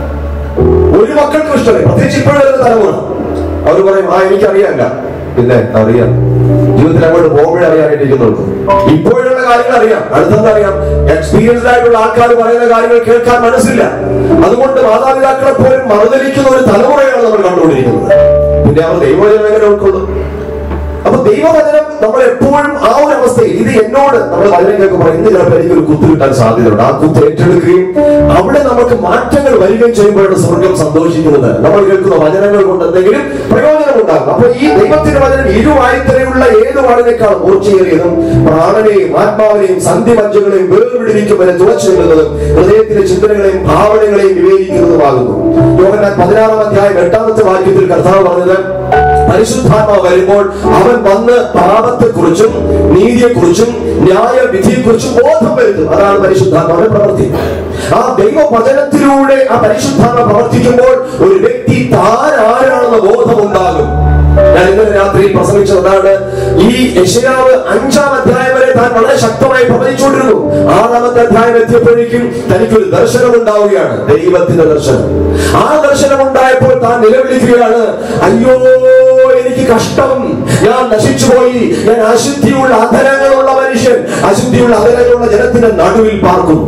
ഒരു മക്കൾക്കും ഇഷ്ടമല്ല പ്രത്യേകിച്ച് ഇപ്പോഴുള്ള തലമുറ അവർ പറയും ആ എനിക്കറിയാല്ല പിന്നെ അറിയാം ജീവിതത്തിൽ അങ്ങോട്ട് പോകുമ്പോഴേ അറിയാനായിട്ടിരിക്കുന്നുള്ളൂ ഇപ്പോഴുള്ള കാര്യങ്ങൾ അറിയാം അടുത്തെന്താ അറിയാം എക്സ്പീരിയൻസ്ഡ് ആയിട്ടുള്ള ആൾക്കാർ പറയുന്ന കാര്യങ്ങൾ കേൾക്കാൻ മനസ്സില്ല അതുകൊണ്ട് മാതാപിതാക്കളെ പോലും മറുതലിക്കുന്ന ഒരു തലമുറയാണ് നമ്മൾ കണ്ടുകൊണ്ടിരിക്കുന്നത് പിന്നെ അവർ ദൈവവചനം എങ്ങനെ ഉൾക്കൊള്ളും അപ്പൊ ദൈവവചനം നമ്മൾ എപ്പോഴും ആ ഒരു അവസ്ഥയിൽ ഇത് എന്നോട് നമ്മൾ വചനം കേൾക്കുമ്പോൾ ഇന്ന് ചിലപ്പോൾ എനിക്ക് ഒരു കുത്ത് കിട്ടാൻ സാധ്യതയുണ്ട് ആ കുത്ത് ഏറ്റെടുക്കുകയും അവിടെ നമുക്ക് മാറ്റങ്ങൾ വരികയും ചെയ്യുമ്പോഴാണ് സ്വർഗം സന്തോഷിക്കുന്നത് നമ്മൾ കേൾക്കുന്ന വചനങ്ങൾ കൊണ്ട് എന്തെങ്കിലും പ്രയോജനം ഉണ്ടാകും അപ്പൊ ഈ ദൈവത്തിന്റെ വചനം ഇരുവായുത്തരയുള്ള ഏത് വാടിനേക്കാൾ മൂർച്ചയേറിയതും പ്രാണനെയും ആത്മാവിനെയും സന്ധി മജ്ജകളെയും വേർപിടിരിക്കും വരെ തുളച്ചു നിൽക്കുന്നതും ഹൃദയത്തിലെ ചിന്തനങ്ങളെയും ഭാവനകളെയും വിവേചിക്കുന്നതുമാകുന്നു യോഹന്നാൻ പതിനാറാം അധ്യായം എട്ടാമത്തെ വാക്യത്തിൽ കർത്താവ് പറഞ്ഞത് പരിശുദ്ധാത്മാവ് വരുമ്പോൾ അവൻ വന്ന് പാപത്തെക്കുറിച്ചും നീതിയെക്കുറിച്ചും ന്യായവിധിയെക്കുറിച്ചും ബോധം വരുത്തും അതാണ് പരിശുദ്ധാത്മാവിന്റെ പ്രവൃത്തി ആ ദൈവവചനത്തിലൂടെ ആ പരിശുദ്ധാത്മ പ്രവർത്തിക്കുമ്പോൾ ഒരു വ്യക്തി താൻ ആരാണെന്ന ബോധം ഉണ്ടാകും ഞാൻ ഇന്നലെ രാത്രി പ്രസംഗിച്ചതാണ് ഈ യശയാവ് അഞ്ചാം അധ്യായം വരെ താൻ വളരെ ശക്തമായി പ്രവചിച്ചുകൊണ്ടിരുന്നു ആറാമത്തെ അധ്യായം എത്തിയപ്പോഴേക്കും തനിക്കൊരു ദർശനം ഉണ്ടാവുകയാണ് ദൈവത്തിന്റെ ദർശനം ആ ദർശനം ഉണ്ടായപ്പോൾ താൻ നിലവിളിക്കുകയാണ് അയ്യോ എനിക്ക് കഷ്ടം ഞാൻ നശിച്ചുപോയി ഞാൻ അശുദ്ധിയുള്ള അധരങ്ങളുള്ള മനുഷ്യൻ അശുദ്ധിയുള്ള അധരങ്ങളുള്ള ജനത്തിന്റെ നടുവിൽ പാർക്കുന്നു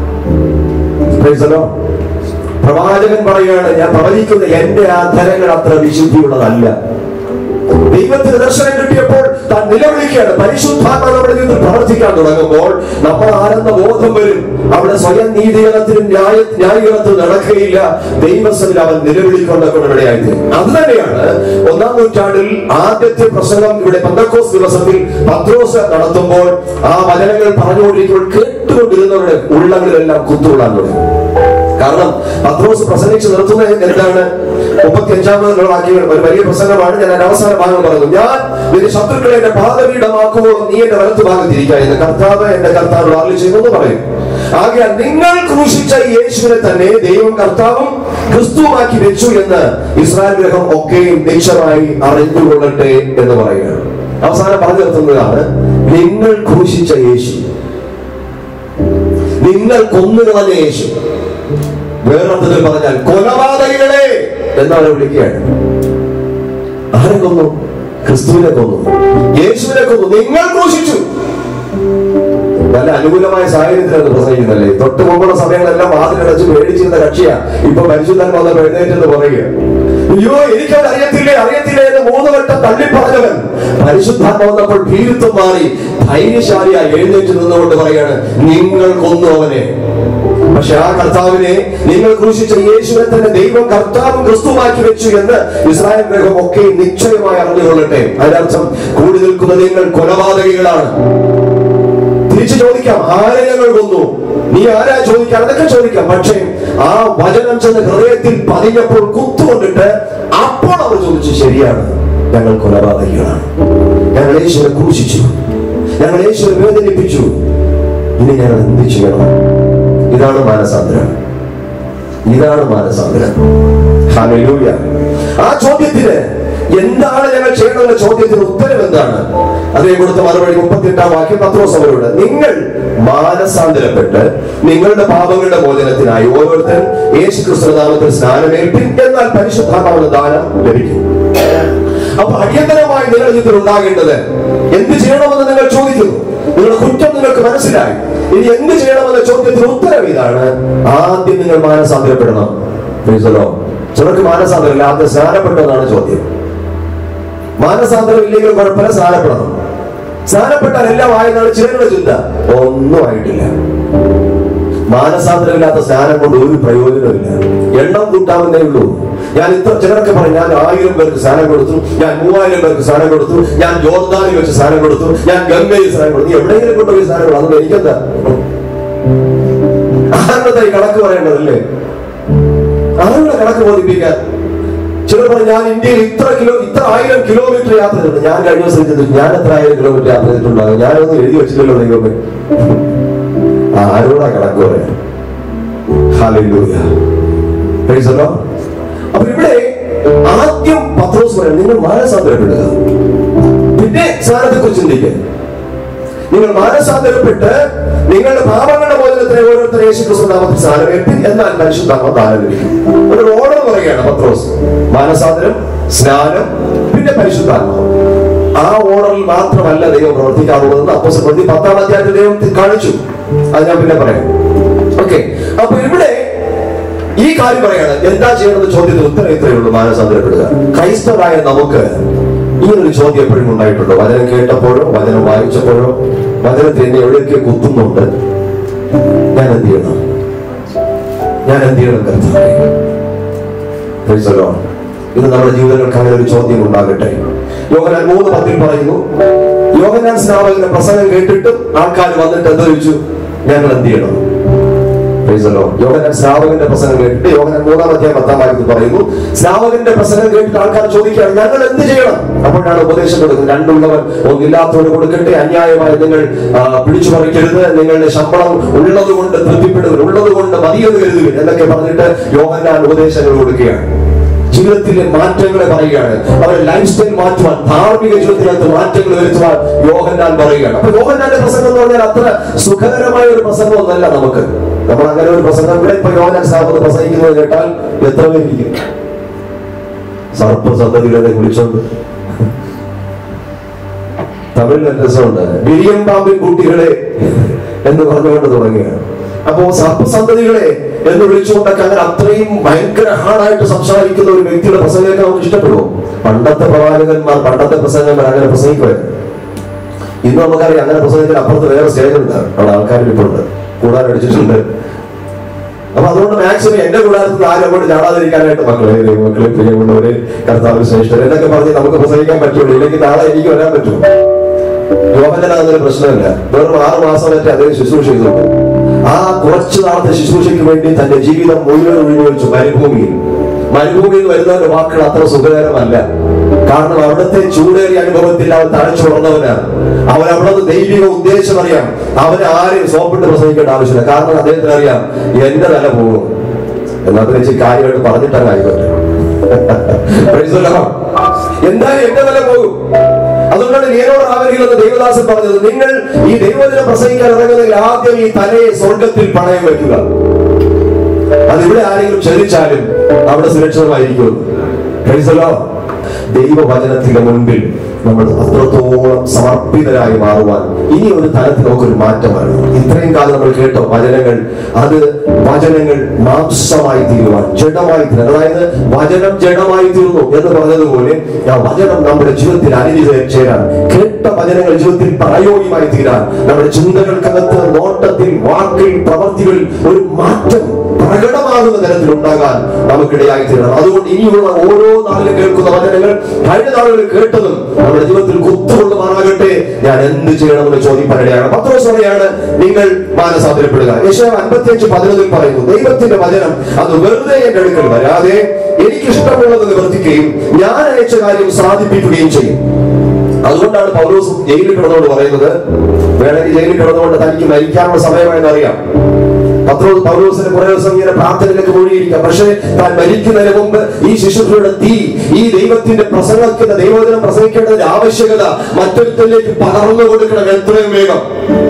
Praise the Lord. പ്രവാചകൻ പറയുകയാണ് ഞാൻ പ്രവചിക്കുന്ന എന്റെ അധരങ്ങൾ അത്ര വിശുദ്ധിയുള്ളതല്ല ദൈവത്തിന് ദർശനം കിട്ടിയപ്പോൾ താൻ നിലവിളിക്കുകയാണ് പരിശുദ്ധാത്മ നമ്മുടെ ജീവിതത്തിൽ പ്രവർത്തിക്കാൻ തുടങ്ങുമ്പോൾ നമ്മൾ ആരെന്ന ബോധം വരും അവിടെ സ്വയം നീതികരണത്തിനും ന്യായ ന്യായീകരണത്തിനും നടക്കുകയില്ല ദൈവസ്ഥനിൽ അവൻ നിലവിളിക്കൊണ്ടൊക്കെ ഇവിടെയായിട്ട് അത് തന്നെയാണ് ഒന്നാം നൂറ്റാണ്ടിൽ ആദ്യത്തെ പ്രസംഗം ഇവിടെ പന്തക്കോസ് ദിവസത്തിൽ പത്രോസ് നടത്തുമ്പോൾ ആ വചനങ്ങൾ പറഞ്ഞുകൊണ്ടിരിക്കുമ്പോൾ കേട്ടുകൊണ്ടിരുന്നവരുടെ ഉള്ളങ്ങളിലെല്ലാം കുത്തുകൊള്ളാൻ തുടങ്ങി കാരണം പത്രോസ് പ്രസംഗിച്ച് നിർത്തുന്നത് എന്താണ് മുപ്പത്തി അഞ്ചാമത് വാക്യങ്ങൾ ഒരു വലിയ പ്രസംഗമാണ് ഞാൻ അതിന്റെ അവസാന ഭാഗം പറഞ്ഞു ഞാൻ നിന്റെ ശത്രുക്കളെ എന്റെ പാതപീഠമാക്കുമ്പോൾ നീ എന്റെ വലത്തു ഭാഗത്തിരിക്കുക എന്ന് കർത്താവ് എന്റെ കർത്താവ് വാർലി ചെയ്യുമെന്ന് പറയും ആകയാൽ നിങ്ങൾ ക്രൂശിച്ച ഈ യേശുവിനെ തന്നെ ദൈവം കർത്താവും ക്രിസ്തുവാക്കി വെച്ചു എന്ന് ഇസ്രായേൽ ഗ്രഹം ഒക്കെയും നിശ്ചയമായി അറിഞ്ഞുകൊള്ളട്ടെ എന്ന് പറയുകയാണ് അവസാനം പറഞ്ഞു നിർത്തുന്നതാണ് നിങ്ങൾ ക്രൂശിച്ച യേശു നിങ്ങൾ കൊന്നുകളഞ്ഞ യേശു വേറൊരുത്തത്തിൽ പറഞ്ഞാൽ കൊലപാതകികളെ എന്നവരെ വിളിക്കുകയാണ് ആരെ കൊന്നു ക്രിസ്തുവിനെ കൊന്നു യേശുവിനെ കൊന്നു നിങ്ങൾ ക്രൂശിച്ചു നല്ല അനുകൂലമായ സാഹചര്യത്തിലാണ് പ്രസംഗിക്കുന്നല്ലേ തൊട്ട് മുമ്പുള്ള സമയങ്ങളെല്ലാം വാതിലടച്ച് പേടിച്ചിരുന്ന കക്ഷിയാ ഇപ്പൊ പരിശുദ്ധൻ വന്ന എഴുന്നേറ്റെന്ന് പറയുക അയ്യോ എനിക്കത് അറിയത്തില്ലേ അറിയത്തില്ലേ എന്ന് മൂന്ന് വട്ടം തള്ളിപ്പറഞ്ഞവൻ പരിശുദ്ധാത്മ വന്നപ്പോൾ ഭീരുത്വം മാറി ധൈര്യശാലിയായി എഴുന്നേറ്റ് നിന്നുകൊണ്ട് പറയാണ് നിങ്ങൾ കൊന്നു അവനെ പക്ഷെ ആ കർത്താവിനെ നിങ്ങൾ ക്രൂശിച്ച യേശുവിനെ തന്നെ ദൈവം കർത്താവും ക്രിസ്തുവാക്കി വെച്ചു എന്ന് ഇസ്രായേൽ ഗ്രഹം ഒക്കെ നിശ്ചയമായി അറിഞ്ഞുകൊള്ളട്ടെ അതിനർത്ഥം കൂടി നിൽക്കുന്ന നിങ്ങൾ കൊലപാതകികളാണ് തിരിച്ചു ചോദിക്കാം ആരെ ഞങ്ങൾ കൊന്നു നീ ആരാ ചോദിക്കാം അതൊക്കെ ചോദിക്കാം പക്ഷേ ആ വചനം ചെന്ന് ഹൃദയത്തിൽ പതിഞ്ഞപ്പോൾ കുത്തുകൊണ്ടിട്ട് അപ്പോൾ അവർ ചോദിച്ചു ശരിയാണ് ഞങ്ങൾ കൊലപാതകികളാണ് ഞങ്ങൾ യേശുവിനെ ക്രൂശിച്ചു ഞങ്ങൾ യേശുവിനെ വേദനിപ്പിച്ചു ഇനി ഞങ്ങൾ എന്ത് ചെയ്യണം ഇതാണ് മാനസാന്തരം ഇതാണ് മാനസാന്തരം ഹല്ലേലൂയ ആ ചോദ്യത്തിന് എന്താണ് ഞങ്ങൾ ചെയ്യണമെന്ന ചോദ്യത്തിന് ഉത്തരം എന്താണ് അതേ കൊടുത്ത മറുപടി മുപ്പത്തിയെട്ടാം വാക്യം പത്രോസ് അവരോട് നിങ്ങൾ മാനസാന്തരപ്പെട്ട് നിങ്ങളുടെ പാപങ്ങളുടെ മോചനത്തിനായി ഓരോരുത്തരും യേശു ക്രിസ്തു നാമത്തിൽ സ്നാനമേൽപ്പിൻ എന്നാൽ പരിശുദ്ധാത്മാവിന്റെ ദാനം ലഭിക്കും അപ്പൊ അടിയന്തരമായി നിങ്ങളുടെ ജീവിതത്തിൽ ഉണ്ടാകേണ്ടത് എന്ത് ചെയ്യണമെന്ന് നിങ്ങൾ ചോദിക്കുന്നു നിങ്ങളുടെ കുറ്റം നിങ്ങൾക്ക് മനസ്സിലായി ഇനി എന്ത് ചെയ്യണമെന്ന ചോദ്യത്തിന് ഉത്തരം ഇതാണ് ആദ്യം നിങ്ങൾ മാനസാന്തരപ്പെടണം Praise the Lord. ചിലർക്ക് മാനസാന്തരമില്ല ആദ്യം സ്നാനപ്പെട്ടതാണ് ചോദ്യം മാനസാന്തരം ഇല്ലെങ്കിൽ കുഴപ്പമില്ല സ്നാനപ്പെടണം സ്നാനപ്പെട്ടാൽ എല്ലാം ആയെന്നാണ് ചിലരുടെ ചിന്ത ഒന്നും ആയിട്ടില്ല മാനസാന്തരമില്ലാത്ത സ്നാനം കൊണ്ട് ഒരു പ്രയോജനമില്ല എണ്ണം കൂട്ടാവുന്നേ ഉള്ളൂ ഞാൻ ഇത്ര ചിലരൊക്കെ പറയും ഞാൻ ആയിരം പേർക്ക് സ്നാനം കൊടുത്തു ഞാൻ മൂവായിരം പേർക്ക് സ്നാനം കൊടുത്തു ഞാൻ ജോർദാനിൽ വെച്ച് സ്നാനം കൊടുത്തു ഞാൻ ഗംഗയിൽ സ്നാനം കൊടുത്തു നീ എവിടെയെങ്കിലും കൊണ്ടുപോയി സ്നാനം കൊടുത്തു അതൊന്നും എനിക്കെന്താ ആരുടെ ഈ കണക്ക് പറയേണ്ടതല്ലേ ആരുടെ കണക്ക് ബോധിപ്പിക്കാൻ ചിലർ പറഞ്ഞു ഞാൻ ഇന്ത്യയിൽ ഇത്ര കിലോ ഇത്ര ആയിരം കിലോമീറ്റർ യാത്ര ചെയ്തിട്ടുണ്ട് ഞാൻ കഴിഞ്ഞ ദിവസം ചിന്തിച്ചു ഞാൻ എത്ര ആയിരം കിലോമീറ്റർ യാത്ര ചെയ്തിട്ടുണ്ടാകും ഞാനൊന്നും എഴുതി വെച്ചില്ലല്ലോ ദൈവമേ ആരോടാ കണക്ക് പറയാൻ ഹല്ലേലൂയ Praise the Lord. അപ്പൊ ഇവിടെ ആദ്യം പത്രോസ് പറയാം നിങ്ങൾ മാനസാന്തരപ്പെടുക പിന്നെ സ്നാനത്തെ കുറിച്ച് ചിന്തിക്കുക നിങ്ങൾ മാനസാന്തരപ്പെട്ട് നിങ്ങളുടെ പാപങ്ങളുടെ മോചനത്തിന് ഓരോരുത്തർ യേശു ക്രിസ്തു നാമത്തിൽ സ്നാനമേൽപ്പിൻ എന്നാൽ പരിശുദ്ധാത്മ ദാനം ലഭിക്കും ഒരു ഓർഡർ പറയുകയാണ് പത്രോസ് മാനസാന്തരം സ്നാനം പിന്നെ പരിശുദ്ധാത്മാവ് ആ ഓർഡറിൽ മാത്രമല്ല ദൈവം പ്രവർത്തിക്കാറുള്ളതെന്ന് അപ്പോസ് പ്രതി പത്താം അധ്യായത്തിൽ ദൈവം കാണിച്ചു അത് ഞാൻ പിന്നെ പറയാം ഓക്കെ അപ്പൊ ഇവിടെ ഈ കാര്യം പറയാണ് എന്താ ചെയ്യണമെന്ന് ചോദ്യത്തിന് ഉത്തരം ഇത്രയേ ഉള്ളൂ മാനസാന്തരപ്പെടുക ക്രൈസ്തവരായ നമുക്ക് ഇങ്ങനൊരു ചോദ്യം എപ്പോഴും ഉണ്ടായിട്ടുണ്ടോ വചനം കേട്ടപ്പോഴോ വചനം വായിച്ചപ്പോഴോ വചനത്തിൽ എന്നെ എവിടെയൊക്കെ കുത്തുന്നുണ്ട് ഞാൻ എന്ത് ചെയ്യണം ഞാൻ എന്ത് ചെയ്യണം കർത്താവേ Praise the Lord. ഇത് നമ്മുടെ ജീവിതങ്ങൾക്ക് അങ്ങനെ ഒരു ചോദ്യം ഉണ്ടാകട്ടെ യോഹനാൻ മൂന്ന് പത്തിൽ പറയുന്നു യോഹനാൻ സ്നാപകന്റെ പ്രസംഗം കേട്ടിട്ടും ആൾക്കാർ വന്നിട്ട് എന്താ ചോദിച്ചു ഞങ്ങൾ എന്ത് ചെയ്യണം Praise the Lord. യോഹന്നാൻ ശ്രാവകന്റെ പ്രസംഗം കേട്ടിട്ട് യോഹനാൻ മൂന്നാം അധ്യായം പത്താം വാക്യത്തിൽ പറയുന്നു ശ്രാവകന്റെ പ്രസംഗം കേട്ടിട്ട് ആൾക്കാർ ചോദിക്കുകയാണ് ഞങ്ങൾ എന്ത് ചെയ്യണം അപ്പോഴാണ് ഉപദേശം കൊടുക്കുന്നത് രണ്ടുള്ളവൻ ഒന്നില്ലാത്തവന് കൊടുക്കട്ടെ അന്യായമായി നിങ്ങൾ ആ, പിടിച്ചു പറിക്കരുത് നിങ്ങളുടെ ശമ്പളം ഉള്ളത് കൊണ്ട് തൃപ്തിപ്പെടുക ഉള്ളത് കൊണ്ട് മതിയെന്ന് കരുതുക എന്നൊക്കെ പറഞ്ഞിട്ട് യോഹന്നാൻ ഉപദേശങ്ങൾ കൊടുക്കുകയാണ് ജീവിതത്തിലെ മാറ്റങ്ങളെ പറയുകയാണ് അവരുടെ ലൈഫ് സ്റ്റൈൽ മാറ്റുവാൻ ധാർമ്മിക ജീവിതത്തിനകത്ത് മാറ്റങ്ങൾ വരുത്തുവാൻ യോഹന്നാൻ പറയുകയാണ് അപ്പൊ യോഹന്നാന്റെ പ്രസംഗം എന്ന് പറഞ്ഞാൽ അത്ര സുഖകരമായ ഒരു പ്രസംഗമൊന്നല്ല നമുക്ക് നമ്മൾ അങ്ങനെ ഒരു പ്രസംഗം ഇവിടെ ഇപ്പൊ യോഹന്നാൻ സ്ഥാപനം പ്രസംഗിക്കുന്നത് കേട്ടാൽ എത്ര പേരിക്കും സർപ്പ സന്തതികളെ കുറിച്ചോണ്ട് തമിഴിൽ നല്ല രസമുണ്ട് വിരിയം പാമ്പിൻ കുട്ടികളെ എന്ന് പറഞ്ഞുകൊണ്ട് തുടങ്ങുകയാണ് അപ്പോ സർപ്പസന്തതികളെ എന്ന് വിളിച്ചുകൊണ്ടൊക്കെ അങ്ങനെ അത്രയും ഭയങ്കര ഹാർഡായിട്ട് സംസാരിക്കുന്ന ഒരു വ്യക്തിയുടെ പ്രസംഗമൊക്കെ നമുക്ക് ഇഷ്ടപ്പെടുമോ പണ്ടത്തെ പ്രവാചകന്മാർ പണ്ടത്തെ പ്രസംഗന്മാർ അങ്ങനെ പ്രസംഗിക്കുമായിരുന്നു ഇന്ന് നമുക്കറിയാം അങ്ങനെ പ്രസംഗത്തിന് അപ്പുറത്ത് വേറെ സ്റ്റേജ് ഉണ്ട് അവിടെ ആൾക്കാർ ഇപ്പോഴുണ്ട് കൂടാൻ അടിച്ചിട്ടുണ്ട് അപ്പൊ അതുകൊണ്ട് മാക്സിമം എന്റെ കൂടാരത്തിൽ ആരും അങ്ങോട്ട് ചാടാതിരിക്കാനായിട്ട് മക്കളെ മക്കളെ പ്രിയമുള്ളവര് കർത്താവ് ശ്രേഷ്ഠർ എന്നൊക്കെ പറഞ്ഞ് നമുക്ക് പ്രസംഗിക്കാൻ പറ്റുള്ളൂ ഇല്ലെങ്കിൽ നാളെ എനിക്ക് വരാൻ പറ്റും യോഹനാകുന്നൊരു പ്രശ്നമില്ല വെറും ആറ് മാസം വരെ അദ്ദേഹം ശുശ്രൂഷ ചെയ്തിട്ടുണ്ട് ആ കുറച്ചു നാളത്തെ ശുശ്രൂഷയ്ക്ക് വേണ്ടി തന്റെ ജീവിതം മുഴുവൻ ഒഴിഞ്ഞു മരുഭൂമിയിൽ മരുഭൂമിയിൽ വരുന്നവരുടെ വാക്കുകൾ അത്ര സുഖകരമല്ല കാരണം അവിടുത്തെ ചൂടേറിയ അനുഭവത്തിൽ അവൻ തഴച്ചുണർന്നവനാണ് അവൻ അവിടുന്ന് ദൈവിക ഉദ്ദേശം അറിയാം അവന് ആരെയും സോപ്പിട്ട് പ്രസംഗിക്കേണ്ട ആവശ്യമില്ല കാരണം അദ്ദേഹത്തിന് അറിയാം എന്റെ തല പോകും എന്നത് വെച്ച് കാര്യമായിട്ട് പറഞ്ഞിട്ടല്ല ആയിക്കോട്ടെ Praise the Lord. എന്തായാലും എന്റെ തല പോകും അതുകൊണ്ടാണ് നീനോട് ആവരികളെന്ന് ദൈവദാസൻ പറഞ്ഞത് നിങ്ങൾ ഈ ദൈവത്തിനെ പ്രസംഗിക്കാൻ ഇറങ്ങുന്നതിൽ ആദ്യം ഈ തലയെ സ്വർഗത്തിൽ പണയം വെക്കുക അതിവിടെ ആരെങ്കിലും ക്ഷണിച്ചാലും അവിടെ സുരക്ഷിതമായിരിക്കും Praise the Lord. ദൈവവചനത്തിന്റെ മുൻപിൽ നമ്മൾ അത്രത്തോളം സമർപ്പിതരായി മാറുവാൻ ഇനി ഒരു തലത്തിൽ നമുക്കൊരു മാറ്റം വരണം ഇത്രയും കാലം നമ്മൾ കേട്ടോ വചനങ്ങൾ അത് വചനങ്ങൾ മാംസമായി തീരുവാൻ ജഡമായി തീരുവാൻ അതായത് വചനം ജഡമായി തീർന്നു എന്ന് പറഞ്ഞതുപോലെ ആ വചനം നമ്മുടെ ജീവിതത്തിൽ അലിഞ്ഞു ചേരാൻ കേട്ട വചനങ്ങൾ ജീവിതത്തിൽ പ്രായോഗികമായി തീരാൻ നമ്മുടെ ചിന്തകൾക്കകത്ത് നോട്ടത്തിൽ വാക്കിൽ പ്രവർത്തികളിൽ ഒരു മാറ്റം പ്രകടമാകുന്ന തരത്തിൽ ഉണ്ടാകാൻ നമുക്കിടയായി തീരണം അതുകൊണ്ട് ഇനിയുള്ള ഓരോ നാളിലും കേൾക്കുന്ന വചനങ്ങൾ കഴിഞ്ഞ നാളുകളിൽ കേട്ടതും നമ്മുടെ ജീവിതത്തിൽ കുത്തുകൊള്ളുമാറാകട്ടെ ഞാൻ എന്ത് ചെയ്യണമെന്ന് ചോദിപ്പാനിടയാണ് പത്രോസ് പറയാണ് നിങ്ങൾ മാനസാന്തരപ്പെടുക യേശോ അൻപത്തിയഞ്ച് പതിനൊന്നിൽ പറയുന്നു ദൈവത്തിന്റെ വചനം അത് വെറുതെ എന്റെ അടുക്കൽ വരാതെ എനിക്കിഷ്ടമുള്ളത് നിവർത്തിക്കുകയും ഞാൻ അയച്ച കാര്യം സാധിപ്പിക്കുകയും ചെയ്യും അതുകൊണ്ടാണ് പൗലോസ് ജയിലിൽ കിടന്നുകൊണ്ട് പറയുന്നത് വേണമെങ്കിൽ ജയിലിൽ കിടന്നുകൊണ്ട് തനിക്ക് മരിക്കാനുള്ള സമയമായെന്ന് അറിയാം പത്രോസ് പൗലോസിന് കുറെ ദിവസം ഇങ്ങനെ പ്രാർത്ഥനയിലേക്ക് മുഴുകിയിരിക്കാം പക്ഷേ താൻ മരിക്കുന്നതിന് മുമ്പ് ഈ ശിശുക്കളുടെ തീ ഈ ദൈവത്തിന്റെ പ്രസംഗത്തിന്റെ ദൈവവചനം പ്രസംഗിക്കേണ്ടതിന്റെ ആവശ്യകത മറ്റൊരുത്തരിലേക്ക് പകർന്നു കൊടുക്കണം എത്രയും വേഗം